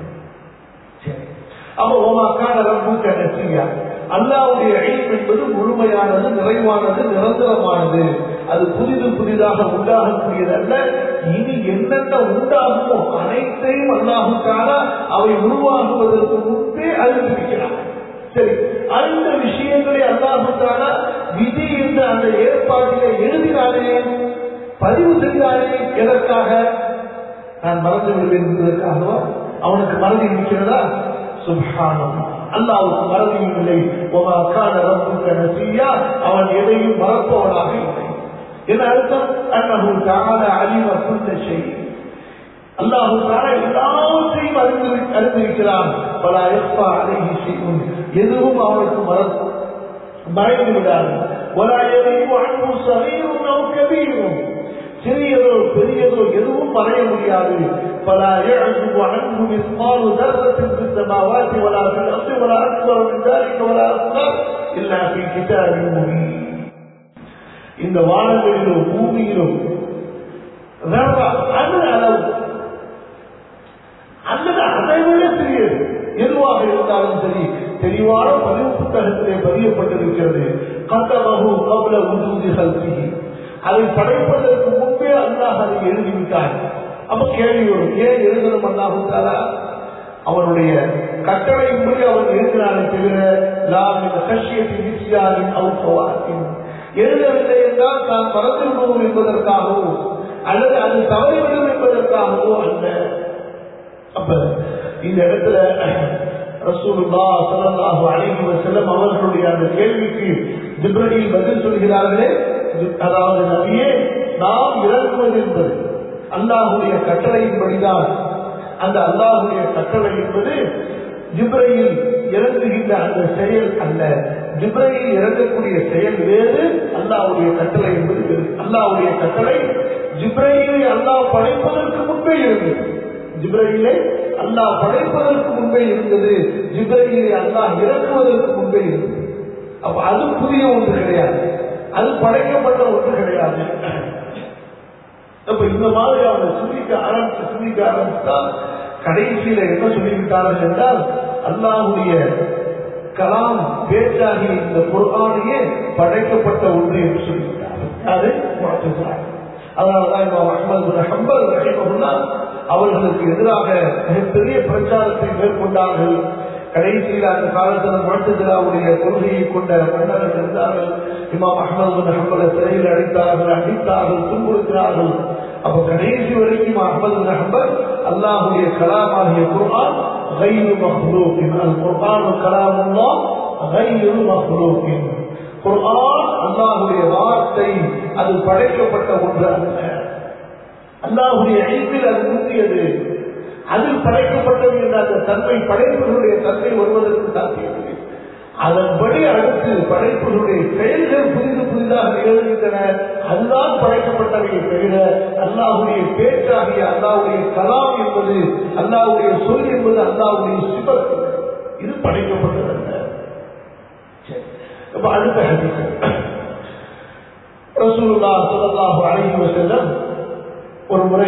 அப்ப ஓமாக்கான ரப்புக்க நசியா அல்லாவுடைய அழிவு என்பது முழுமையானது நிறைவானது நிரந்தரமானது அது புதிது புதிதாக உண்டாகக்கூடியது அல்ல இனி என்னென்ன உண்டாகுமோ அனைத்தையும் அல்லாஹுக்கான அவை உருவாகுவதற்கு முன்பே அறிந்திருக்கிறார் சரி அந்த விஷயங்களை அல்லாஹுக்கான விதி என்ற அந்த ஏற்பாட்டிலே எழுதினானே பதிவு செய்தானே எதற்காக நான் மறந்து விடுவேன் என்பதற்காகவா அவனுக்கு மறதி இருக்கிறதா சுப்ஹானம் அல்லாவுக்கு மறதியும் இல்லை உமாக்கான ரப்புக்க நசியா அவன் எதையும் மறப்பவனாக இல்லை என்ன அர்த்தம் அன்னஹு தஆலா அலிம குல்ல ஷை அல்லாஹு தஆலா எல்லாவற்றையும் அறிந்து அறிந்திருக்கிறான் பலா யஃபா அலைஹி ஷைஉன் எதுவும் அவனுக்கு மறந்து மறைந்து விடாது ولا يغيب عنه صغير او كبير சிறியதோ பெரியதோ எதுவும் மறைய முடியாது فلا يعزب عنه مثقال ذرة في السماوات ولا في الأرض ولا أكبر من ذلك ولا أصغر إلا في كتاب مبين இந்த வானங்களிலோ பூமியிலோ அது அளவு அல்லது அதை விட சிறியது எதுவாக இருந்தாலும் சரி தெளிவான பதிவு புத்தகத்திலே பதியப்பட்டிருக்கிறது கத்தபகு கபல உதூதி சல்சி அதை படைப்பதற்கு முன்பே அல்லாஹ் அதை எழுதிவிட்டார் அப்ப கேள்வி வரும் ஏன் எழுதணும் அல்லாஹுத்தாரா அவனுடைய கட்டளையின்படி அவன் எழுதினானே தவிர லாமின் கஷ்யத்தின் நிச்சயாவின் அவுசவாத்தின் எழுதவில்லை என்றால் தான் மறந்து விடுவோம் என்பதற்காகவோ அல்லது அது தவறிவிடும் என்பதற்காகவோ அல்ல அப்ப இந்த இடத்துல ரசூலுல்லா ஸல்லல்லாஹு அலைஹி வஸல்லம் அவர்களுடைய அந்த கேள்விக்கு ஜிப்ரீல் பதில் சொல்கிறார்களே அதாவது நபியே நாம் இறங்குவது என்பது அல்லாஹுடைய கட்டளையின்படிதான் அந்த அல்லாஹுடைய கட்டளை என்பது ஜிப்ரையில் இறங்குகின்ற அந்த செயல் அல்ல ஜிப்ரையில் இறங்கக்கூடிய செயல் வேறு அல்லாஹுடைய கட்டளை என்பது வேறு அல்லாஹுடைய கட்டளை ஜிப்ரையிலை அல்லாஹ் படைப்பதற்கு முன்பே இருந்தது ஜிப்ரையிலே அல்லாஹ் படைப்பதற்கு முன்பே இருந்தது ஜிப்ரையிலே அல்லாஹ் இறக்குவதற்கு முன்பே இருந்தது அப்ப அது புதிய ஒன்று கிடையாது அது படைக்கப்பட்ட ஒன்று கிடையாது அப்ப இந்த மாதிரி அவங்க சிந்திக்க ஆரம்பிச்சு சிந்திக்க ஆரம்பித்தால் கடைசியில என்ன சொல்லிவிட்டார்கள் என்றால் அல்லாஹுடைய கலாம் பேச்சாகிய இந்த குர்ஆனையே படைக்கப்பட்ட ஒன்று என்று சொல்லிவிட்டார்கள் அது முழத்துகிறார் அதனாலதான் இமாம் அஹ்மது பின் ஹம்பல் ரஹிமஹுல்லா அவர்களுக்கு எதிராக மிகப்பெரிய பிரச்சாரத்தை மேற்கொண்டார்கள் கடைசியில் அந்த காலத்தில் முழத்துதிராவுடைய கொள்கையை கொண்ட மன்னர்கள் இருந்தார்கள் இமாம் அஹமது பின் ஹம்பலை சிறையில் அடைத்தார்கள் அடித்தார்கள் துன்புறுத்தினார்கள் அப்ப கடைசி வரைக்கும் அஹமது பின் ஹம்பல் அல்லாஹுடைய கலாமாகிய குர்ஆன் غير مخلوق القرآن كلام الله غير مخلوق குர்ஆன் அல்லாஹுடைய வார்த்தை அது படைக்கப்பட்ட ஒன்று அல்ல அல்லாஹுடைய ஐந்தில் அது முந்தியது அதில் படைக்கப்பட்டது என்ற அந்த தன்மை படைப்புகளுடைய தன்மை வருவதற்கு சாத்தியமில்லை அதன்படி அடுத்து படைப்புகளுடைய செயல்கள் புதிது புதிதாக நிகழ்கின்றன அதுதான் படைக்கப்பட்டவை தவிர அல்லாஹுடைய பேச்சாகிய அல்லாஹுடைய கலாம் என்பது அல்லாஹுடைய சொல் என்பது அல்லாஹுடைய சிவன் இது படைக்கப்பட்டதல்ல அப்ப அடுத்த ஹதீஸ் ரசூலுல்லாஹ் ஸல்லல்லாஹு அலைஹி வஸல்லம் ஒரு முறை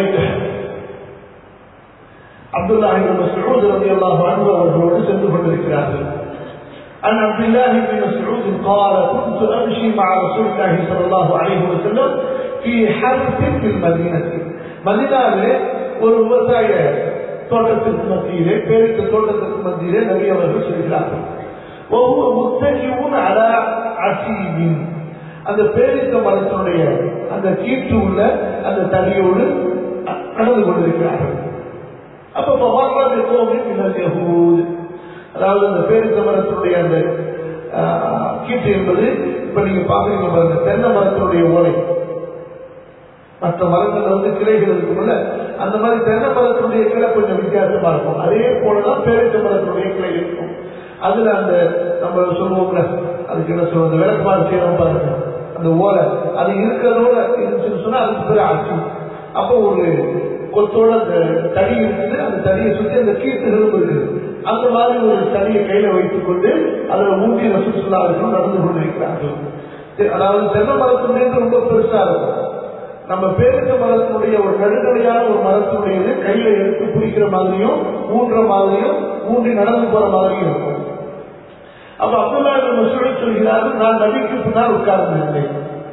அப்துல்லா இப்னு மஸ்ஊத் ரலியல்லாஹு அன்ஹு அவர்களோடு சென்று கொண்டிருக்கிறார்கள் عن عبد الله بن مسعود قال كنت امشي مع رسول الله صلى الله عليه وسلم في حرث في المدينة மதினாவிலே ஒரு விவசாய தோட்டத்திற்கு மத்தியிலே பேருக்கு தோட்டத்திற்கு மத்தியிலே நபி அவர்கள் சொல்கிறார்கள் ஒவ்வொரு முத்தகிவும் அல அசீவின் அந்த பேரித்த மரத்தினுடைய அந்த கீற்று உள்ள அந்த தடியோடு நடந்து கொண்டிருக்கிறார்கள் அப்ப பகவான் கோவில் அதாவது அந்த பேரித்த மரத்தினுடைய அந்த ஆஹ், கீற்று என்பது இப்ப நீங்க பாக்குறீங்க பாருங்க தென்னை மரத்தினுடைய ஓலை மற்ற மரங்கள் வந்து கிளைகள் இருக்கும்ல அந்த மாதிரி தென்னை மரத்தினுடைய கிளை கொஞ்சம் வித்தியாசமா இருக்கும் அதே போலதான் பேரித்த மரத்தினுடைய கிளை இருக்கும் அதுல அந்த நம்ம சொல்லுவோம்ல அதுக்கு என்ன சொல்லுவோம் அந்த விளக்குமாறு செய்யறோம் பாருங்க அந்த ஓலை அது இருக்கிறதோட இருந்துச்சுன்னு சொன்னா அதுக்கு பேர் ஆட்சி அப்போ ஒரு கொத்தோட அந்த தடி இருக்குது அந்த தடியை சுற்றி அந்த கீர்த்துகளும் இருக்குது அந்த மாதிரி ஒரு தடியை கையில வைத்துக் கொண்டு அதுல மூட்டி ரசூசுல்லாவிற்கும் நடந்து கொண்டிருக்கிறார்கள் தெ- அதாவது தென்னை மரத்தினுடைய ரொம்ப பெருசா இருக்கும் நம்ம பேரித்த மரத்தினுடைய ஒரு நடுநிலையான ஒரு மரத்தினுடையது கையில எடுத்து பிடிக்கிற மாதிரியும் ஊன்ற மாதிரியும் ஊன்றி நடந்து போற மாதிரியும் இருக்கும் அப்ப அப்துல்லா மசூல் சொல்கிறார்கள் நான் நபிக்கு பின்னால் உட்கார்ந்திருந்தேன்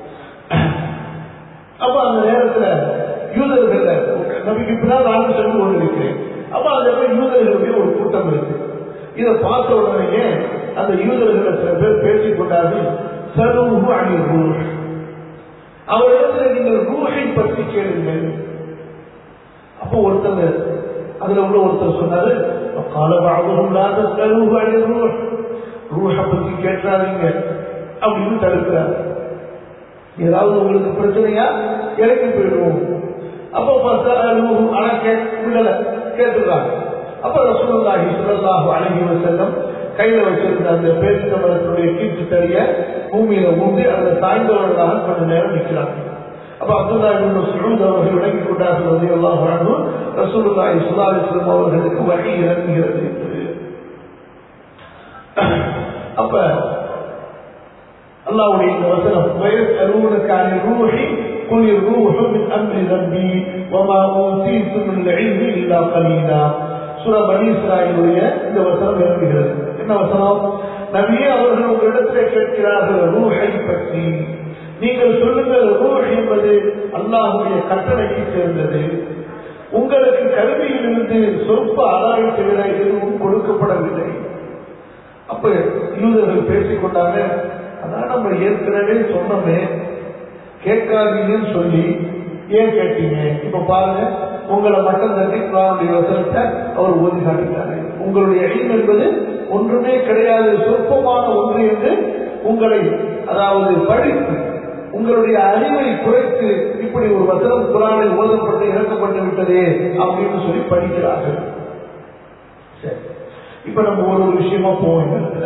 அப்ப அந்த நேரத்துல யூதர்கள் நபிக்கு பின்னால் நானும் சென்று கொண்டிருக்கிறேன் அப்ப அந்த இடத்துல யூதர்களுடைய ஒரு கூட்டம் இருக்கு இதை பார்த்த உடனே அந்த யூதர்களை சில பேர் பேசிக் கொண்டார்கள் சருவு அணி ரூஹ் அவரிடத்துல நீங்கள் ரூஹை பற்றி கேளுங்கள் அப்போ ஒருத்தர் அதுல உள்ள ஒருத்தர் சொன்னாரு காலபாகவும் சருவு அணி ரூஹ் ரூஹை பற்றி கேட்டாதீங்க அப்படின்னு தடுக்கிறார் ஏதாவது உங்களுக்கு பிரச்சனையா இறக்கி போயிடுவோம் அப்போ பார்த்தா ஆனா கேட்க விடல கேட்டுறாங்க அப்ப ரசூலுல்லாஹி ஸல்லல்லாஹு அலைஹி வஸல்லம் கையில வச்சிருந்த அந்த பேரித்த மரத்தினுடைய கீற்று தறிய பூமியில ஊன்றி அதுல சாய்ந்தவர்களாக கொஞ்ச நேரம் நிற்கிறாங்க அப்ப அப்துல்லா இப்னு மஸ்ஊத் அவர்கள் விளங்கிக் கொண்டார்கள் ரலியல்லாஹு அன்ஹு ரசூலுல்லாஹி ஸல்லல்லாஹு அலைஹி வஸல்லம் அவர்களுக்கு வகை இறங்குகிறது என்று அப்ப அல்லாவுடைய இந்த வசனம் ويسألونك عن الروح قل الروح من أمر ربي وما أوتيتم من العلم إلا قليلا சூரா பனி இஸ்ராயிலுடைய இந்த வசனம் இறங்குகிறது என்ன வசனம் நபியே அவர்கள் உங்களிடத்திலே கேட்கிறார்கள் ரூஹை பற்றி நீங்கள் சொல்லுங்கள் ரூஹ் என்பது அல்லாஹுடைய கட்டளையை சேர்ந்தது உங்களுக்கு கல்வியிலிருந்து சொற்ப அலாவை தவிர எதுவும் கொடுக்கப்படவில்லை அப்ப யூதர்கள் பேசிக்கொண்டாங்க அதான் நம்ம ஏற்கனவே சொன்னோமே கேட்காதீங்கன்னு சொல்லி ஏன் கேட்டீங்க இப்ப பாருங்க உங்களை மட்டும் தட்டி குரானுடைய வசனத்தை அவர் ஓதி காட்டிட்டாரு உங்களுடைய எய்ம் என்பது ஒன்றுமே கிடையாது சொற்பமான ஒன்று என்று உங்களை அதாவது படித்து உங்களுடைய அறிவை குறைத்து இப்படி ஒரு வசனம் குரானில் ஓதப்பட்டு இறக்கப்பட்டு விட்டதே அப்படின்னு சொல்லி படிக்கிறார்கள் சரி இப்ப நம்ம ஒரு ஒரு விஷயமா போவோம் இந்த இடத்துல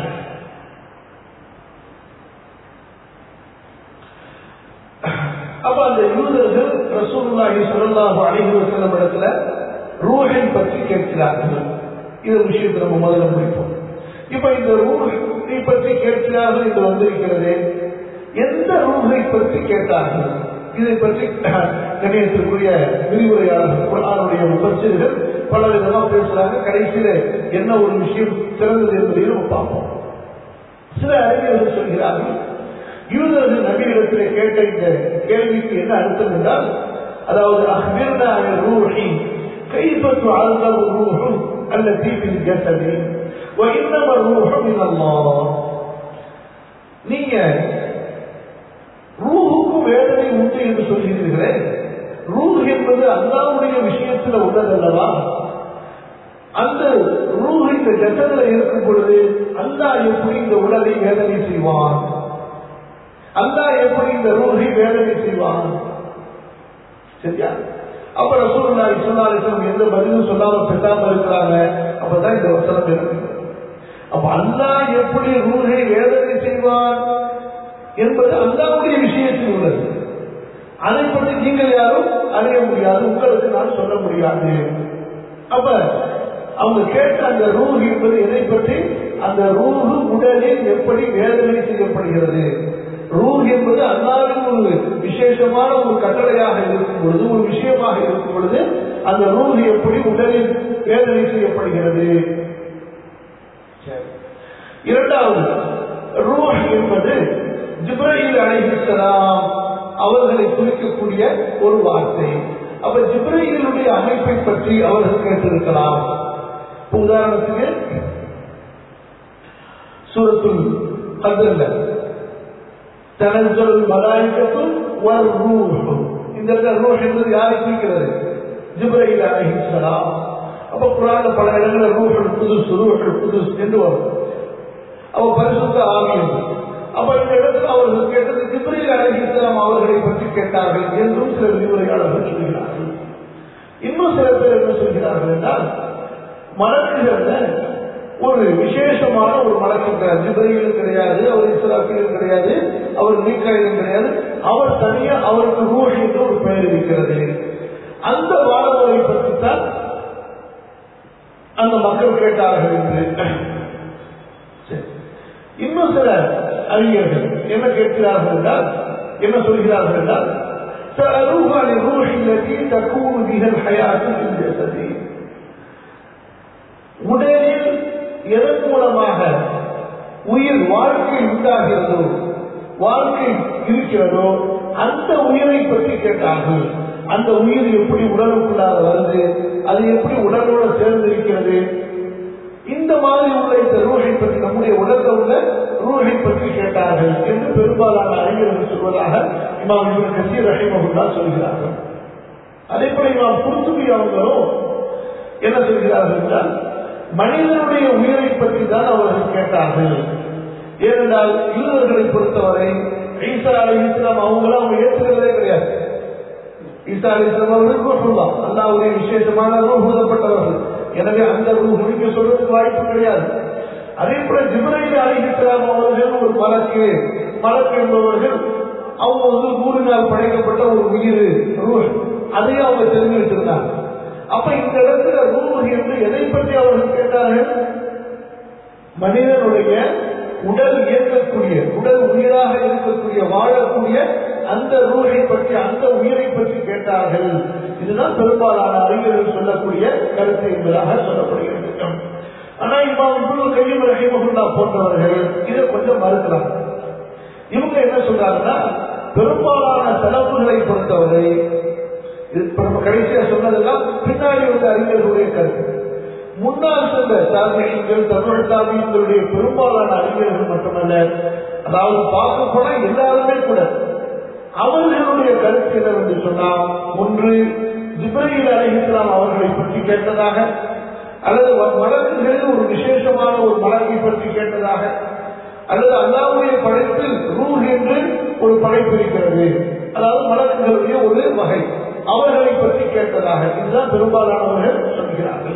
அப்ப அந்த யூதர்கள் ரசூலுல்லாஹி ஸல்லல்லாஹு அலைஹி வஸல்லம் இடத்துல ரூஹை பற்றி கேட்கிறார்கள் இது விஷயத்தை நம்ம முதல்ல முடிப்போம் இப்ப இந்த ரூஹை பற்றி கேட்கிறார்கள் இது வந்திருக்கிறது எந்த ரூஹை பற்றி கேட்டார்கள் இதை பற்றி கணியத்திற்குரிய விரிவுரையாளர்கள் குரானுடைய முப்பச்சர்கள் பல விதமா பேசுறாங்க கடைசியில என்ன ஒரு விஷயம் சிறந்தது என்பதையும் நம்ம பார்ப்போம் சில அறிஞர்கள் சொல்கிறார்கள் யூதர்கள் நபியிடத்திலே கேட்ட இந்த கேள்விக்கு என்ன அர்த்தம் என்றால் அதாவது அஹ்பிர்னா ரூஹி كيف تعذب الروح التي في الجسد وإنما الروح من الله நீங்க ரூஹுக்கு வேதனை உண்டு என்று சொல்கிறீர்களே ரூஹ் என்பது அல்லாவுடைய விஷயத்தில் உள்ளதல்லவா அந்த ரூஹ் இந்த ஜசத்துல இருக்கும் பொழுது அல்லாஹ் எப்படி இந்த உடலை வேதனை செய்வான் அல்லாஹ் எப்படி இந்த ரூஹை வேதனை செய்வான் சரியா அப்ப ரசூலுல்லாஹி ஸல்லல்லாஹு அலைஹி வஸல்லம் எந்த பதிலும் சொல்லாம பேசாம இருக்கிறாங்க அப்பதான் இந்த வசனம் இருக்கு அப்ப அல்லாஹ் எப்படி ரூஹை வேதனை செய்வான் என்பது அல்லாவுடைய விஷயத்தில் உள்ளது அதை பற்றி நீங்கள் யாரும் அறிய முடியாது உங்களுக்கு நான் சொல்ல முடியாது அப்ப அவங்க கேட்ட அந்த ரூஹ் என்பது எதை பற்றி அந்த ரூஹு உடலில் எப்படி வேதனை செய்யப்படுகிறது ரூஹ் என்பது அல்லாவின் ஒரு விசேஷமான ஒரு கட்டளையாக இருக்கும் பொழுது ஒரு விஷயமாக இருக்கும் பொழுது அந்த ரூஹ் எப்படி உடலில் வேதனை செய்யப்படுகிறது இரண்டாவது ரூஹ் என்பது ஜிப்ர குறிக்கக்கூடிய ஒரு வார்த்தை அப்ப ஜிப்ரையிலுடைய அமைப்பை பற்றி அவர்கள் கேட்டிருக்கலாம் இப்ப உதாரணத்துக்கு சூரத்துல் கதிரல தனஞ்சல் மலாய்க்கத்தும் ஒரு ரூஹ் இந்த இடத்துல ரூஹ் என்பது யாரை குறிக்கிறது ஜிப்ரையில் அலைஹிஸ்ஸலாம் அப்ப குரான்ல பல இடங்களில் ரூஹல் புதுசு ரூஹல் புதுஸ் என்று வரும் அப்ப பரிசுத்த ஆவியம் அப்ப இந்த இடத்துல அவர்கள் கேட்டது ஜிப்ரையில் அலைஹிஸ்ஸலாம் அவர்களை பற்றி கேட்டார்கள் என்றும் சில விரிவுரையாளர்கள் சொல்கிறார்கள் இன்னும் சில பேர் என்ன சொல்கிறார்கள் என்றால் மலக்குகள்ல ஒரு விசேஷமான ஒரு மலக்கு கிடையாது ஜிப்ரையிலும் கிடையாது அவர் இஸ்ராஃபிலும் கிடையாது அவர் மீக்காயிலும் கிடையாது அவர் தனியா அவருக்கு ரூஹ் என்று ஒரு பெயர் இருக்கிறது அந்த வானவரை பற்றி தான் அந்த மக்கள் கேட்டார்கள் என்று சரி. இன்னும் சில அறிஞர்கள் என்ன கேட்கிறார்கள் என்றால் என்ன சொல்கிறார்கள் என்றால் سألوه عن الروح التي تكون بها الحياة في الجسد உடலில் எதன் மூலமாக உயிர் வாழ்க்கை உண்டாகிறதோ வாழ்க்கை இருக்கிறதோ அந்த உயிரை பற்றி கேட்டார்கள் அந்த உயிர் எப்படி உடலுக்குள்ளாக வருது அது எப்படி உடலோடு சேர்ந்து இருக்கிறது இந்த மாதிரி உள்ள இந்த ரூஹை பற்றி நம்முடைய உடல்ல உள்ள ரூஹை பற்றி கேட்டார்கள் என்று பெரும்பாலான அறிஞர்கள் சொல்வதாக இமாம் இவன் கசீர் ரஹிமகுல்லா சொல்கிறார்கள் அதே போல இமாம் குர்துபி அவங்களும் என்ன சொல்கிறார்கள் என்றால் மனிதனுடைய உயிரை பற்றி தான் அவர்கள் கேட்டார்கள் ஏனென்றால் யூதர்களை பொறுத்தவரை ஈசா அலி இஸ்லாம் அவங்களும் அவங்க ஏற்றுக்கிறதே கிடையாது ஈசா அலி இஸ்லாம் அவர்கள் ரூஹுல்லா அல்லாவுடைய விசேஷமான ரூஹ் ஊதப்பட்டவர்கள் எனவே அந்த ரூஹ் முடிக்க சொல்றதுக்கு வாய்ப்பு கிடையாது அதே போல ஜிப்ரைல் அலி இஸ்லாம் அவர்கள் ஒரு மலக்கு மலக்கு என்பவர்கள் அவங்க வந்து நூறினால் படைக்கப்பட்ட ஒரு உயிர் ரூஹ் அதையும் அவங்க தெரிஞ்சு வச்சிருந்தாங்க அப்ப இந்த இடத்துல ரூஹ் என்று எதை பற்றி அவர்கள் கேட்டார்கள் மனிதனுடைய உடல் இயக்கக்கூடிய உடல் உயிராக இருக்கக்கூடிய வாழக்கூடிய அந்த ரூஹை பற்றி அந்த உயிரை பற்றி கேட்டார்கள் இதுதான் பெரும்பாலான அறிஞர்கள் சொல்லக்கூடிய கருத்து என்பதாக சொல்லப்படுகிறது ஆனா இப்ப இவ்வளவு கையும் ரஹிமகுல்லா போன்றவர்கள் இதை கொஞ்சம் மறுக்கிறாங்க இவங்க என்ன சொல்றாங்கன்னா பெரும்பாலான செலவுகளை பொறுத்தவரை இது இப்ப நம்ம கடைசியா சொன்னதெல்லாம் பின்னாடி வந்த அறிஞர்களுடைய கருத்து முன்னால் சொன்ன தாமியங்கள் தமிழ் தாமியங்களுடைய பெரும்பாலான அறிஞர்கள் மட்டுமல்ல அதாவது பார்க்க போனா எல்லாருமே கூட அவர்களுடைய கருத்து என்னவென்று சொன்னால் ஒன்று ஜிப்ரையில் அலைஹிஸ்லாம் அவர்களை பற்றி கேட்டதாக அல்லது வழக்குகளில் ஒரு விசேஷமான ஒரு மலக்கை பற்றி கேட்டதாக அல்லது அல்லாவுடைய படைப்பில் ரூஹ் என்று ஒரு படைப்பு இருக்கிறது அதாவது மலக்குகளுடைய ஒரு வகை அவர்களை பற்றி கேட்டதாக இதுதான் பெரும்பாலானவர்கள் சொல்கிறார்கள்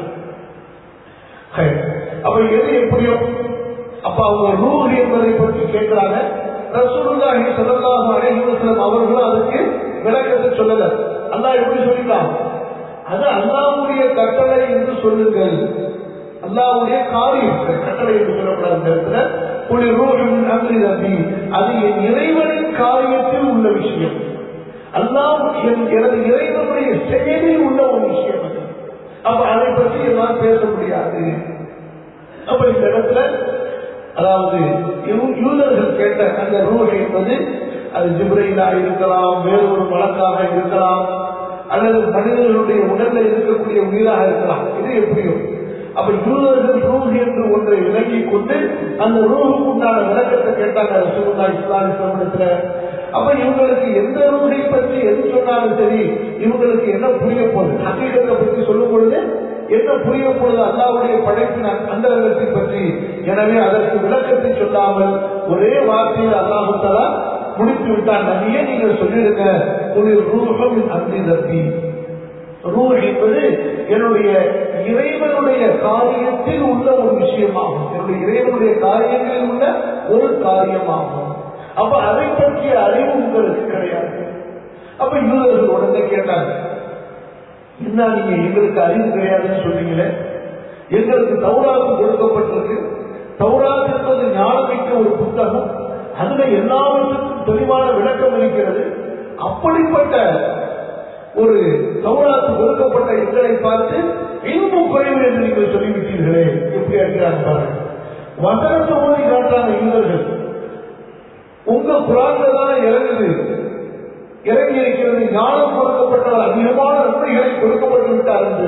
அப்ப எது எப்படியோ அப்ப அவங்க ரூஹ் என்பதை பற்றி கேட்கிறாங்க ரசூலுல்லாஹி ஸல்லல்லாஹு அலைஹி வஸல்லம் அவர்களும் அதுக்கு விளக்கத்தை சொல்லல அல்லாஹ் எப்படி சொல்லிட்டான் அது அல்லாஹ்வுடைய கட்டளை என்று சொல்லுங்கள் அல்லாஹ்வுடைய காரியம் கட்டளை என்று சொல்லப்படாத நேரத்துல குளி ரூஹின் அம்ரி ரபி அது என் இறைவனின் காரியத்தில் உள்ள விஷயம் அல்லாஹ் என் எனது இறைவனுடைய செயலில் உள்ள ஒரு விஷயம் அது அப்ப அதை பற்றி எல்லாம் பேச முடியாது அப்ப இந்த இடத்துல அதாவது யூதர்கள் கேட்ட அந்த ரூஹ் என்பது அது ஜிப்ரைலா இருக்கலாம் வேறு ஒரு மலக்காக இருக்கலாம் அல்லது மனிதர்களுடைய உடல்ல இருக்கக்கூடிய உயிராக இருக்கலாம் இது எப்படியும் அப்ப யூதர்கள் ரூஹ் என்று ஒன்றை விளங்கி கொண்டு அந்த ரூஹுக்கு உண்டான விளக்கத்தை கேட்டாங்க ரசூலுல்லாஹி இஸ்லாம் இஸ்லாமிடத்துல அப்ப இவங்களுக்கு எந்த ரூஹை பற்றி எது சொன்னாலும் சரி இவங்களுக்கு என்ன புரிய போகுது ஹக்கீகத்தை பற்றி சொல்லும் பொழுது என்ன புரிய பொழுது அல்லாவுடைய படைப்பின் அந்த விதத்தை பற்றி எனவே அதற்கு விளக்கத்தை சொல்லாமல் ஒரே வார்த்தையில் அல்லாஹு தலா முடித்து விட்டான் நபியே நீங்கள் சொல்லிடுங்க ஒரு ரூஹம் அந்தி தப்பி ரூஹ் என்பது என்னுடைய இறைவனுடைய காரியத்தில் உள்ள ஒரு விஷயமாகும் என்னுடைய இறைவனுடைய காரியங்களில் உள்ள ஒரு காரியமாகும் அப்ப அதை பற்றிய அறிவு உங்களுக்கு கிடையாது அப்ப யூதர்கள் உடனே கேட்டாங்க என்ன நீங்க எங்களுக்கு அறிவு கிடையாதுன்னு சொன்னீங்களே எங்களுக்கு தௌராத்து கொடுக்கப்பட்டிருக்கு தௌராத் என்பது ஞானமிக்க ஒரு புத்தகம் அதுல எல்லாவற்றுக்கும் தெளிவான விளக்கம் இருக்கிறது அப்படிப்பட்ட ஒரு தௌராத்து கொடுக்கப்பட்ட எங்களை பார்த்து இன்னும் குறைவு என்று நீங்கள் சொல்லிவிட்டீர்களே எப்படி இருக்கிறாங்க பாருங்க வசனத்தை ஓடி காட்டுறாங்க யூதர்கள் உங்க குரான்ல தான் இறங்குது இறங்கி இருக்கிறது ஞானம் கொடுக்கப்பட்டவர் அதிகமான நன்மைகளை கொடுக்கப்பட்டு விட்டார் என்று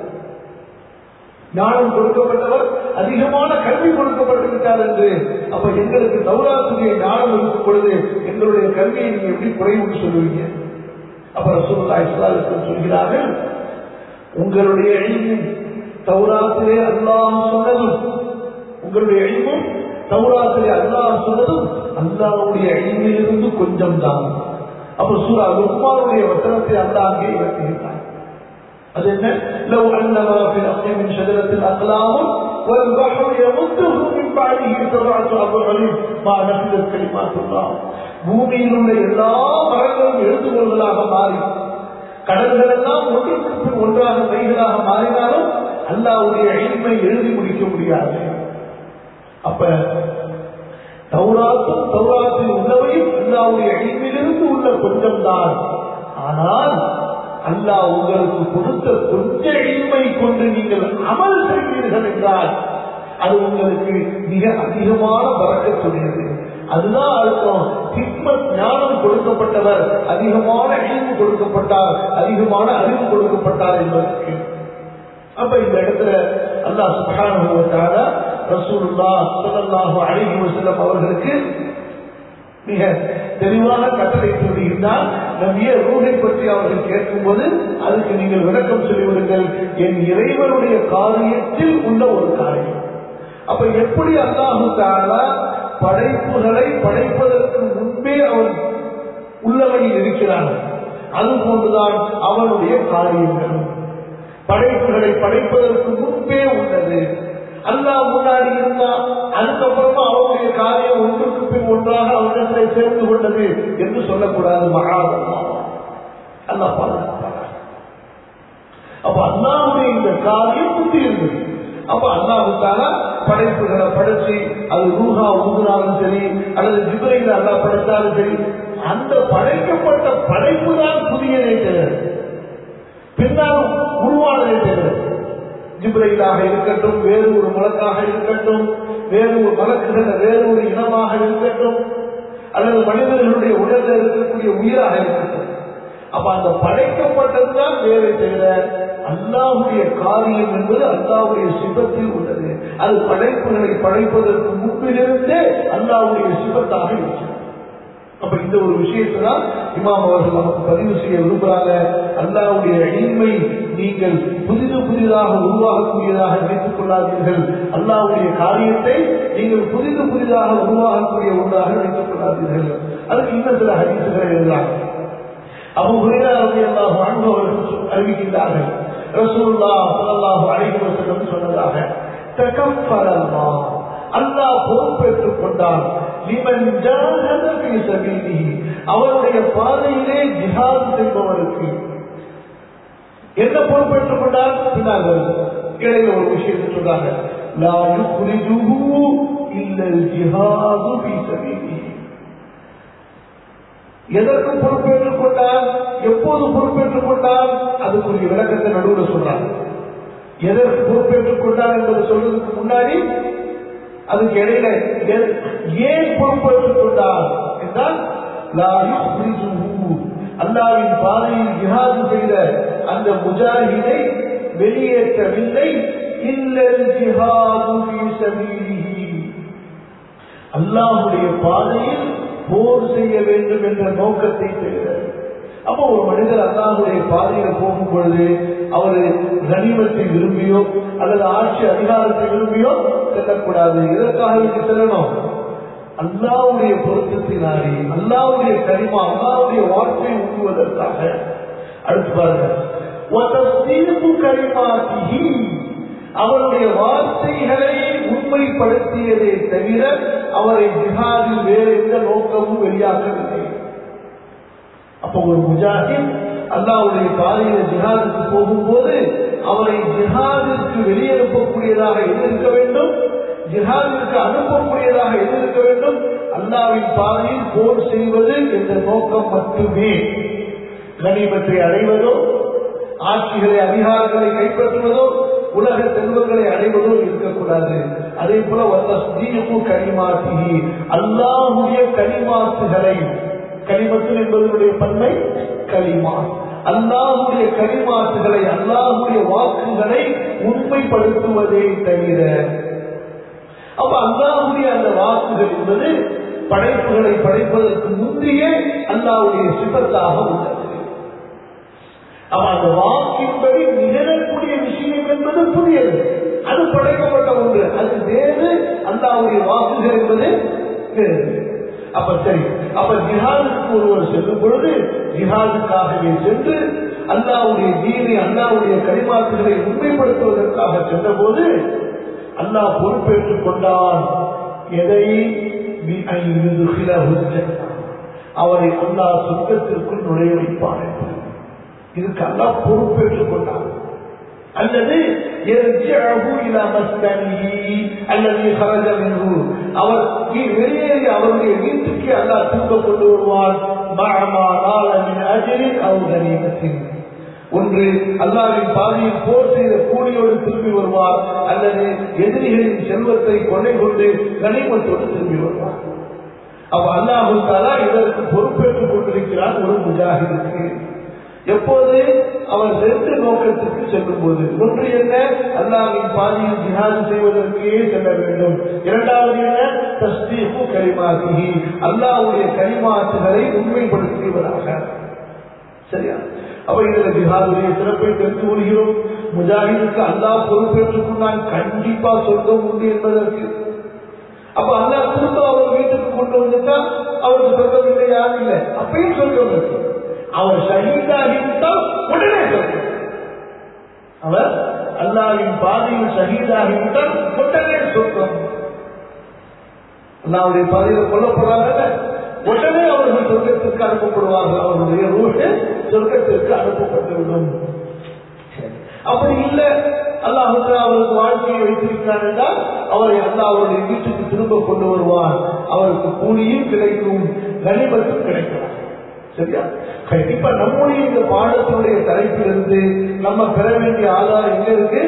ஞானம் கொடுக்கப்பட்டவர் அதிகமான கல்வி கொடுக்கப்பட்டு விட்டார் என்று அப்ப எங்களுக்கு தௌராத்துடைய ஞானம் இருக்கும் பொழுது எங்களுடைய கல்வியை நீங்க எப்படி குறைவுன்னு சொல்லுவீங்க அப்ப ரசூலுல்லாஹி ஸல்லல்லாஹு அலைஹி வஸல்லம் சொல்கிறார்கள் உங்களுடைய எழிலும் தௌராத்திலே அல்லாஹ் சொன்னதும் உங்களுடைய எழிலும் தௌராத்திலே அல்லாஹ் சொன்னதும் அல்லாஹ்வுடைய எழிலிருந்து கொஞ்சம் தான் அப்ப சூரா லுக்மானுடைய வசனத்தை அல்லாஹ் அங்கே இறக்குகிறார் அது என்ன لو أن ما في الأرض من شجرة أقلام والبحر يمده من بعده سبعة أبحر ما نفذت كلمات الله பூமியில் உள்ள எல்லா மரங்களும் எழுதுகோள்களாக மாறி கடல்கள் எல்லாம் ஒன்றுக்கு பின் ஒன்றாக மைகளாக மாறினாலும் அல்லாவுடைய எளிமை எழுதி முடிக்க முடியாது அப்ப தௌராத்தும் தௌராத்தில் உள்ளவையும் அல்லாவுடைய எளிமையிலிருந்து உள்ள கொஞ்சம் தான் ஆனால் அல்லாஹ் உங்களுக்கு கொடுத்த கொஞ்ச எளிமை கொண்டு நீங்கள் அமல் செய்வீர்கள் என்றால் அது உங்களுக்கு மிக அதிகமான வரக்கக்கூடியது அதுதான் அர்த்தம் ஹிக்மத் ஞானம் கொடுக்கப்பட்டவர் அதிகமான இழிவு கொடுக்கப்பட்டார் அதிகமான அறிவு கொடுக்கப்பட்டார் என்பதற்கு அப்ப இந்த இடத்துல அல்லாஹ் சுப்ஹானஹு வ தஆலா ரசூலுல்லாஹ் ஸல்லல்லாஹு அலைஹி வஸல்லம் அவர்களுக்கு மிக தெளிவாக கட்டளை சொல்லுகின்றார் நபிய ரூஹை பற்றி அவர்கள் கேட்கும்போது அதுக்கு நீங்கள் விளக்கம் சொல்லிவிடுங்கள் என் இறைவனுடைய காரியத்தில் உள்ள ஒரு காரியம் அப்ப எப்படி அல்லாஹு தாலா படைப்புகளை படைப்பதற்கு முன்பே அவன் உள்ளவையில் இருக்கிறான் அது போன்றுதான் அவனுடைய காரியங்கள் படைப்புகளை படைப்பதற்கு முன்பே உள்ளது அல்லாஹ் முன்னாடி இருந்தா அதுக்கப்புறமா அவனுடைய காரியம் ஒன்றுக்கு பின் ஒன்றாக அவனிடத்திலே சேர்ந்து கொண்டது என்று சொல்லக்கூடாது மகாதல்லா அல்லாஹ் பாதுகாப்பாங்க அப்ப அல்லாவுடைய இந்த காரியம் புத்தி இருந்தது அப்ப அல்லாவுக்கான படைப்புகளை படைச்சு அது ரூஹா ஊதுனாலும் சரி அல்லது ஜிப்ரையில் அல்லா படைத்தாலும் சரி அந்த படைக்கப்பட்ட படைப்பு தான் புதியதே தவிர பின்னால் உருவானதே தவிர ஜிப்ரையிலாக இருக்கட்டும் வேறு ஒரு மலக்காக இருக்கட்டும் வேறு ஒரு மலக்குகள் வேறு ஒரு இனமாக இருக்கட்டும் அல்லது மனிதர்களுடைய உடலில் இருக்கக்கூடிய உயிராக இருக்கட்டும் அப்ப அந்த படைக்கப்பட்டதுதான் வேலை தவிர அல்லாவுடைய காரியம் என்பது அல்லாவுடைய சிபத்தில் உள்ளது அது படைப்புகளை படைப்பதற்கு முன்பிலிருந்தே அல்லாவுடைய சிபத்தாக இருக்கிறது அப்ப இந்த ஒரு விஷயத்தை தான் இமாம் அவர்கள் நமக்கு பதிவு செய்ய விரும்புகிறாங்க அல்லாவுடைய எளிமை நீங்கள் புதிது புதிதாக உருவாகக்கூடியதாக நினைத்துக் கொள்ளாதீர்கள் அல்லாவுடைய காரியத்தை நீங்கள் புதிது புதிதாக உருவாகக்கூடிய ஒன்றாக நினைத்துக் கொள்ளாதீர்கள் அதுக்கு இன்னும் சில ஹரிசுகளை எழுதலாம் அபு ஹுரைரா ரலியல்லாஹு அன்ஹு அவர்கள் அறிவிக்கின்றார்கள் ரசூலுல்லாஹ் ஸல்லல்லாஹு அலைஹி வஸல்லம் சொன்னதாக தகஃபர அல்லாஹ் அல்லாஹ் பொறுப்பேற்றுக் கொண்டான் லிமன் ஜாஹத ஃபீ சபீலிஹி அவருடைய பாதையிலே ஜிஹாத் செய்பவருக்கு என்ன பொறுப்பேற்றுக் கொண்டார் பின்னால் வருது இடையில ஒரு விஷயத்தை சொல்றாங்க லா யுக்ரிஜுஹு இல்லல் ஜிஹாது ஃபீ சபீலிஹி எதற்கு பொறுப்பேற்றுக் கொண்டால் எப்போது பொறுப்பேற்றுக் கொண்டால் அதுக்குரிய விளக்கத்தை நடுவில் சொல்றாங்க எதற்கு பொறுப்பேற்றுக் கொண்டார் என்பதை சொல்றதுக்கு முன்னாடி அதுக்கு இடையில எ- ஏன் பொறுப்பேற்றுக் கொண்டார் என்றால் லா யுக்ரிஜுஹு. அல்லாவின் பாதையில் ஜிஹாது செய்த அந்த முஜாஹிதை வெளியேற்றவில்லை இல்லல் ஜிஹாது ஃபீ சபீலிஹி அல்லாஹுடைய பாதையில் போர் செய்ய வேண்டும் என்ற நோக்கத்தை பெறுகிறார் அப்போ ஒரு மனிதர் அல்லாஹுடைய பாதையில போகும் பொழுது அவர் கனிமத்தை விரும்பியோ அல்லது ஆட்சி அதிகாரத்தை விரும்பியோ செல்லக்கூடாது எதற்காக இங்கு செல்லணும் அல்லாவுடைய பொருத்தத்தை நாடி அல்லாவுடைய கரிமா அல்லாவுடைய வார்த்தை ஊக்குவதற்காக அடுத்து பாருங்க وَتَصْدِيقُ كَلِمَاتِهِ அவருடைய வார்த்தைகளை உண்மைப்படுத்தியதை தவிர அவரை ஜிஹாதில் வேறு எந்த நோக்கமும் வெளியாகவில்லை அப்போ ஒரு முஜாஹித் அல்லாவுடைய பாதையில ஜிஹாதுக்கு போகும்போது அவரை ஜிஹாதிற்கு வெளியனுப்பக்கூடியதாக எது இருக்க வேண்டும் ஜிஹாதிற்கு அனுப்பக்கூடியதாக எது இருக்க வேண்டும் அல்லாவின் பாதையில் போர் செய்வது என்ற நோக்கம் மட்டுமே கனிமத்தை அடைவதோ ஆட்சிகளை அதிகாரங்களை கைப்பற்றுவதோ உலக செல்வங்களை அடைவதோ இருக்கக்கூடாது அதே போல வத்தஸ்தீகு கனிமாத்தி அல்லாஹுடைய கனிமாத்துகளை கலிமத்து என்பதனுடைய பன்மை கலிமா அல்லாஹுடைய கலிமாத்துகளை அல்லாஹுடைய வாக்குகளை உண்மைப்படுத்துவதே தவிர அப்ப அல்லாஹுடைய அந்த வாக்குகள் என்பது படைப்புகளை படைப்பதற்கு முந்தைய அல்லாஹுடைய சிபத்தாக உள்ளது அப்ப அந்த வாக்கின்படி நிகழக்கூடிய விஷயம் என்பது புதியது அது படைக்கப்பட்ட ஒன்று அது வேறு அல்லாவுடைய வாக்குகள் என்பது வேறு அப்ப சரி அப்ப ஜிஹாதுக்கு ஒருவர் செல்லும் பொழுது ஜிஹாதுக்காகவே சென்று அல்லாவுடைய தீனை அல்லாவுடைய கரிமாத்துகளை உண்மைப்படுத்துவதற்காக சென்ற போது அல்லாஹ் பொறுப்பேற்றுக் கொண்டான் எதை அவரை அல்லாஹ் சொர்க்கத்திற்குள் நுழைய வைப்பான் என்பது இதுக்கு அல்லாஹ் பொறுப்பேற்றுக் கொண்டான் அல்லது அல்லது அவர் வெளியேறி அவருடைய வீட்டுக்கு அல்லாஹ் திரும்ப கொண்டு வருவார் ஒன்று அல்லாவின் பாதையில் போர் செய்த கூலியோடு திரும்பி வருவார் அல்லது எதிரிகளின் செல்வத்தை கொலை கொண்டு கனிமத்தோடு திரும்பி வருவார் அவ அல்லாஹு தாலா இதற்கு பொறுப்பேற்றுக் கொண்டிருக்கிறார் ஒரு முஜாஹிதுக்கு எப்போது அவர் ரெண்டு நோக்கத்திற்கு செல்லும் போது ஒன்று என்ன அல்லாவின் பாதையில் ஜிஹாது செய்வதற்கே செல்ல வேண்டும் இரண்டாவது என்ன தஸ்தீப்பு கரிமாசி அல்லாவுடைய கரிமாத்துகளை உண்மைப்படுத்தியவராக சரியா அப்ப இதுல ஜிஹாதுடைய சிறப்பை தெரிந்து கொள்கிறோம் முஜாஹிதுக்கு அல்லாஹ் பொறுப்பேற்றுக் கொண்டான் கண்டிப்பா சொர்க்கம் உண்டு என்பதற்கு அப்ப அல்லாஹ் திரும்ப அவர் வீட்டுக்கு கொண்டு வந்துட்டா அவருக்கு சொர்க்கம் இல்லையா இல்லை அப்பயும் சொர்க்கம் இருக்கு அவர் ஷஹீதாகிவிட்டால் உடனே சொர்க்கம் அவர் அல்லாவின் பாதையில் ஷஹீதாகிவிட்டால் உடனே சொர்க்கம் அல்லாவுடைய பாதையில் கொல்லப்படுறாங்க உடனே அவர்கள் சொர்க்கத்திற்கு அனுப்பப்படுவார்கள் அவர்களுடைய ரூட்டு சொர்க்கத்திற்கு அனுப்பப்பட்டுவிடும் அப்படி இல்லை அல்லாஹு அவருக்கு வாழ்க்கையை வைத்திருக்கிறார் என்றால் அவரை அல்லாஹ் அவருடைய வீட்டுக்கு திரும்ப கொண்டு வருவார் அவருக்கு கூலியும் கிடைக்கும் கனிமத்தும் கிடைக்கலாம் சரியா இப்ப நம்முடைய இந்த பாடத்தினுடைய தலைப்பிலிருந்து நம்ம பெற வேண்டிய ஆதாரம் எங்க இருக்கு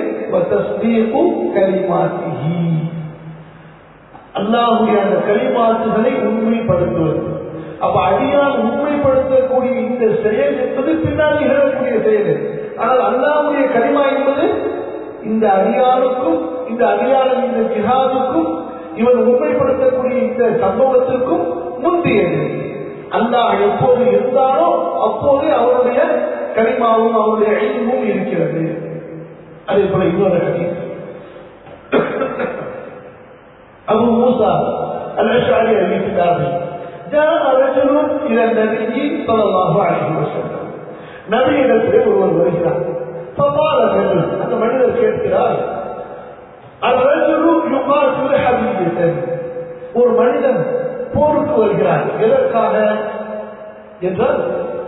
கலிமாத்தி அல்லாஹுடைய அந்த கலிமாத்துகளை உண்மைப்படுத்துவது அப்ப அடியால் உண்மைப்படுத்தக்கூடிய இந்த செயல் என்பது பின்னால் நிகழக்கூடிய செயல் ஆனால் அல்லாஹுடைய கலிமா என்பது இந்த அடியாளுக்கும் இந்த அடியாளன் இந்த ஜிஹாதுக்கும் இவன் உண்மைப்படுத்தக்கூடிய இந்த சம்பவத்திற்கும் முந்தையது அல்லாஹ் எப்போது இருந்தாரோ அப்போது அவருடைய கலிமாவும் அவருடைய அழிவும் இருக்கிறது அதே போல இன்னொரு ஹதீஸ் أبو موسى الأشعري الكتابي جاء رجل إلى النبي صلى الله عليه وسلم نبي இடத்திலே ஒருவர் வருகிறார் فقال الرجل அந்த மனிதர் கேட்கிறார் الرجل يقاتل حبيبة ஒரு மனிதன் போருக்கு வருகிறார் எதற்காக என்றால்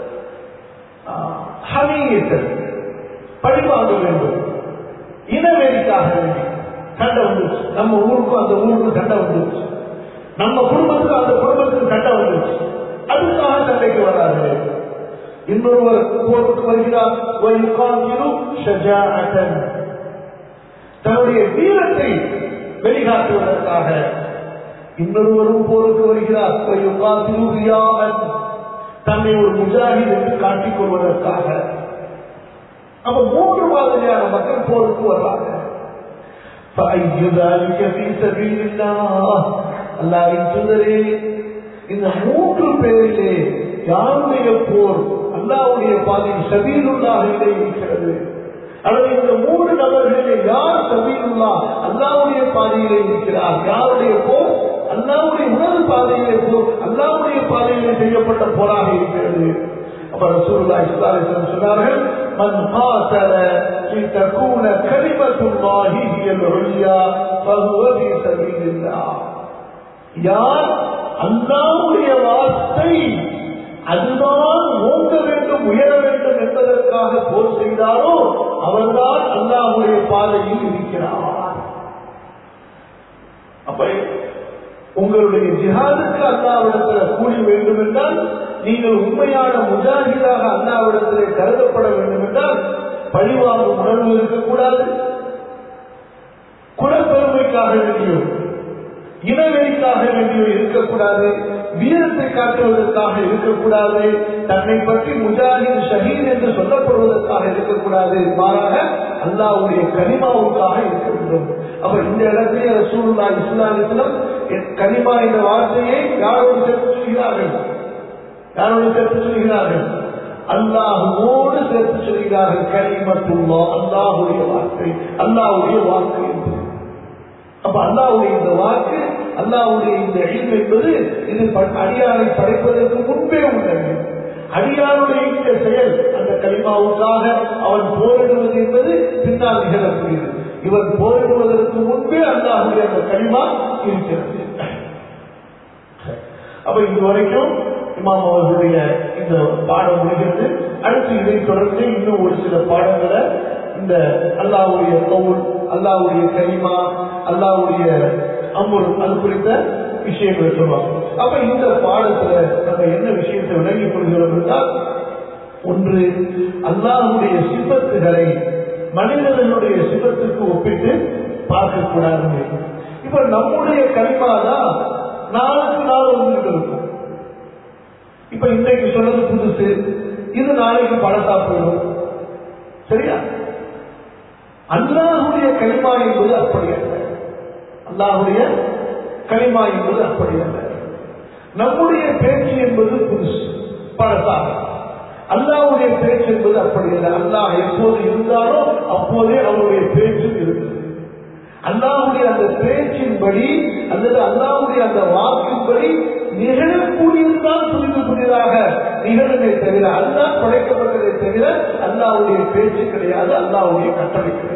ஹமீயத்தன் பழிவாங்க வேண்டும் இனவேடிக்காக வேண்டி சண்டை வந்துருச்சு நம்ம ஊருக்கும் அந்த ஊருக்கும் சண்டை வந்துருச்சு நம்ம குடும்பத்துக்கு அந்த குடும்பத்துக்கு சண்டை வந்துருச்சு அதுக்காக சண்டைக்கு வராது இன்னொருவர் போருக்கு வருகிறார் தன்னுடைய வீரத்தை வெளிக்காட்டுவதற்காக இன்னொருவரும் போருக்கு வருகிறார் தன்னை ஒரு முஜாஹித் என்று காட்டிக் கொள்வதற்காக அப்ப மூன்று மாதிரியான மக்கள் போருக்கு வர்றாங்க فأي ذلك في سبيل الله அல்லாவின் சுந்தரே இந்த மூன்று பேரிலே யாருடைய போர் அல்லாவுடைய பாதையில் சபீலுல்லாக இருக்கிறது அல்லது இந்த மூன்று நபர்களிலே யார் சபீலுல்லா அல்லாவுடைய பாதையிலே இருக்கிறார் யாருடைய போர் அல்லாவுடைய உணவு பாதையிலே போர் அல்லாவுடைய பாதையிலே செய்யப்பட்ட போராக இருக்கிறது அப்ப ரசூலுல்லா இஸ்லாமிஸ்லம் சொன்னார்கள் من قاتل لتكون كلمة الله هي العليا فهو في سبيل الله யார் அல்லாவுடைய வார்த்தை அதுதான் ஓங்க வேண்டும் உயர வேண்டும் என்பதற்காக போர் செய்தாரோ அவர்தான் அல்லாஹுடைய பாதையில் இருக்கிறார் அப்ப உங்களுடைய ஜிஹாதுக்கு அல்லாவிடத்துல கூலி வேண்டும் என்றால் நீங்கள் உண்மையான முஜாஹிதாக அல்லாவிடத்திலே கருதப்பட வேண்டும் என்றால் பழிவாங்கும் உணர்வு இருக்கக்கூடாது குலப்பெருமைக்காக வேண்டியும் இனவெளிக்காக வேண்டிய இருக்கக்கூடாது வீரத்தை காட்டுவதற்காக இருக்கக்கூடாது தன்னை பற்றி முஜாஹித் ஷஹீத் என்று சொல்லப்படுவதற்காக இருக்கக்கூடாது மாறாக அல்லாவுடைய கனிமாவுக்காக இருக்க வேண்டும் அப்ப இந்த இடத்திலே ரசூலுல்லா இஸ்லாமிஸ்லம் கனிமா என்ற வார்த்தையை யாரோடு சேர்த்து சொல்கிறார்கள் யாரோடு சேர்த்து சொல்கிறார்கள் அல்லாஹுவோடு சேர்த்து சொல்கிறார்கள் கனிமத்துள்ளா அல்லாஹுடைய வார்த்தை அல்லாஹுடைய வாக்கு என்பது அப்ப அல்லாவுடைய இந்த வாக்கு அல்லாவுடைய இந்த எழில் என்பது இது அடியாரை படைப்பதற்கு முன்பே உள்ளது அடியாருடைய இந்த செயல் அந்த கலிமாவுக்காக அவன் போரிடுவது என்பது பின்னால் நிகழக்கூடியது இவன் போரிடுவதற்கு முன்பே அல்லாஹுடைய அந்த கலிமா இருக்கிறது அப்ப இது வரைக்கும் இமாம் அவர்களுடைய இந்த பாடம் முடிகிறது அடுத்து இதை தொடர்ந்து இன்னும் ஒரு சில பாடங்களை இந்த அல்லாவுடைய கவுல் அல்லாவுடைய கரிமா அல்லாவுடைய அம்புல் அது குறித்த விஷயங்களை சொல்லுவாங்க அப்ப இந்த பாடத்துல நம்ம என்ன விஷயத்தை விளங்கிக் கொள்கிறோம் என்றால் ஒன்று அல்லாஹுடைய சிபத்துகளை மனிதர்களுடைய சிபத்துக்கு ஒப்பிட்டு பார்க்கக்கூடாது இப்ப நம்முடைய கரிமா தான் நாளுக்கு நாள் வந்துட்டு இருக்கும் இப்ப இன்றைக்கு சொன்னது புதுசு இது நாளைக்கு பழசா போயிடும் சரியா அல்லாஹுடைய களிமா என்பது அப்படி அல்ல அல்லாஹுடைய களிமா என்பது அப்படி அல்ல நம்முடைய பேச்சு என்பது புதுசு பழசாக அல்லாவுடைய பேச்சு என்பது அப்படி அல்ல அல்லாஹ் எப்போது இருந்தாலோ அப்போதே அவருடைய பேச்சும் இருக்குது அல்லாவுடைய அந்த பேச்சின்படி அல்லது அல்லாவுடைய அந்த வாக்கின்படி நிகழக்கூடியதுதான் புரிந்து புதிதாக நிகழுமே தவிர அல்லா படைக்கப்பட்டதை தவிர அல்லாவுடைய பேச்சு கிடையாது அல்லாவுடைய கட்டளை கிடையாது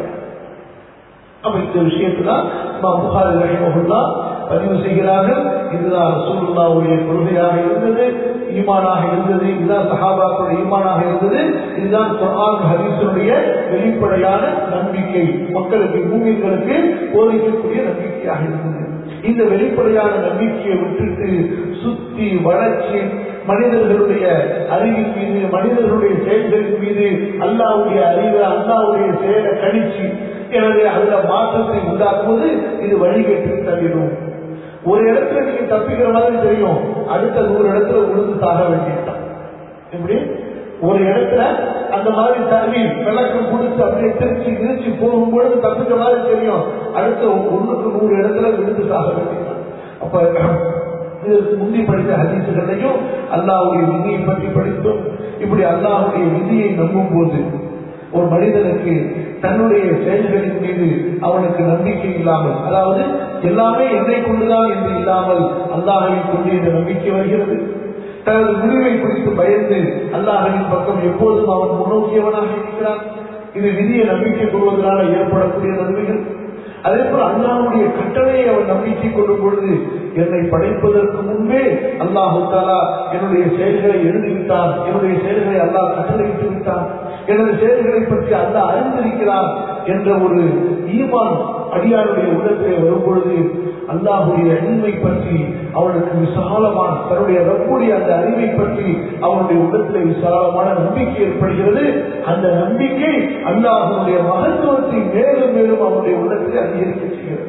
அப்ப இந்த விஷயத்தான் புகாரி ரஹிமகுல்லா பதிவு செய்கிறார்கள் இதுதான் ரசூலுல்லாவுடைய கொள்கையாக இருந்தது ஈமானாக இருந்தது இதுதான் சஹாபாக்களுடைய ஈமானாக இருந்தது இதுதான் குர்ஆன் ஹதீஸுடைய வெளிப்படையான நம்பிக்கை மக்களுக்கு மூமிகளுக்கு போதிக்கக்கூடிய நம்பிக்கையாக இருந்தது இந்த வெளிப்படையான நம்பிக்கையை விட்டுட்டு சுத்தி வளர்ச்சி மனிதர்களுடைய அறிவின் மீது மனிதர்களுடைய செயல்களின் மீது அல்லாவுடைய அறிவு அல்லாவுடைய செயலை கணிச்சு எனவே அதுல மாற்றத்தை உண்டாக்குவது இது வழிகேட்டு தள்ளிடும் ஒரு இடத்துல நீங்க தப்பிக்கிற மாதிரி தெரியும் அடுத்த நூறு இடத்துல உழுந்து தாக வேண்டியதுதான் எப்படி ஒரு இடத்துல அந்த மாதிரி தண்ணி விளக்கம் கொடுத்து அப்படியே திருச்சி திருச்சி போகும்பொழுது தப்பிக்கிற மாதிரி தெரியும் அடுத்த ஒண்ணுக்கு நூறு இடத்துல விழுந்து சாக வேண்டியதுதான் அப்ப இதற்கு முந்தி படித்த ஹதீசுகளையும் அல்லாவுடைய விதியை பற்றி படித்தோம் இப்படி அல்லாவுடைய விதியை நம்பும் போது ஒரு மனிதனுக்கு தன்னுடைய செயல்களின் மீது அவனுக்கு நம்பிக்கை இல்லாமல் அதாவது எல்லாமே என்னை கொண்டுதான் என்று இல்லாமல் அல்லாஹை கொண்டு இந்த நம்பிக்கை வருகிறது தனது முடிவை குறித்து பயந்து அல்லாஹின் பக்கம் எப்போதும் அவன் முன்னோக்கியவனாக இருக்கிறான் இது விதியை நம்பிக்கை கொள்வதனால ஏற்படக்கூடிய நன்மைகள் அதே போல அல்லாஹுடைய கட்டளையை அவன் நம்பிக்கை கொள்ளும் பொழுது என்னை படைப்பதற்கு முன்பே அல்லாஹு தாலா என்னுடைய செயல்களை எழுதிவிட்டான் என்னுடைய செயல்களை அல்லாஹ் கட்டளையிட்டு விட்டான் எனது செயல்களை பற்றி அல்லாஹ் அறிந்திருக்கிறான் என்ற ஒரு ஈமான் அடியாருடைய உள்ளத்திலே வரும் பொழுது அல்லாஹுடைய அன்பை பற்றி அவனுக்கு விசாலமான தன்னுடைய ரப்புடைய அந்த அறிவை பற்றி அவனுடைய உள்ளத்திலே விசாலமான நம்பிக்கை ஏற்படுகிறது அந்த நம்பிக்கை அல்லாஹுடைய மகத்துவத்தை மேலும் மேலும் அவனுடைய உள்ளத்திலே அதிகரிக்க செய்கிறது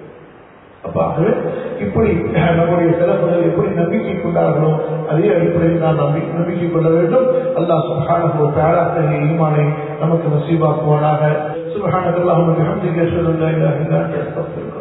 அப்ப ஆகவே இப்படி நம்முடைய சிறப்புகள் எப்படி நம்பிக்கை கொண்டார்களோ அதே அடிப்படையில் நாம் நம்பி நம்பிக்கை கொள்ள வேண்டும் அல்லாஹ் சுபஹானஹு தஆலா ஈமானை நமக்கு நசீபாக்குவானாக சுபஹானல்லாஹு வபிஹம்திஹி அஷ்ஹது அன் லா இலாஹா இல்லா அன்த அஸ்தக்ஃபிருக்க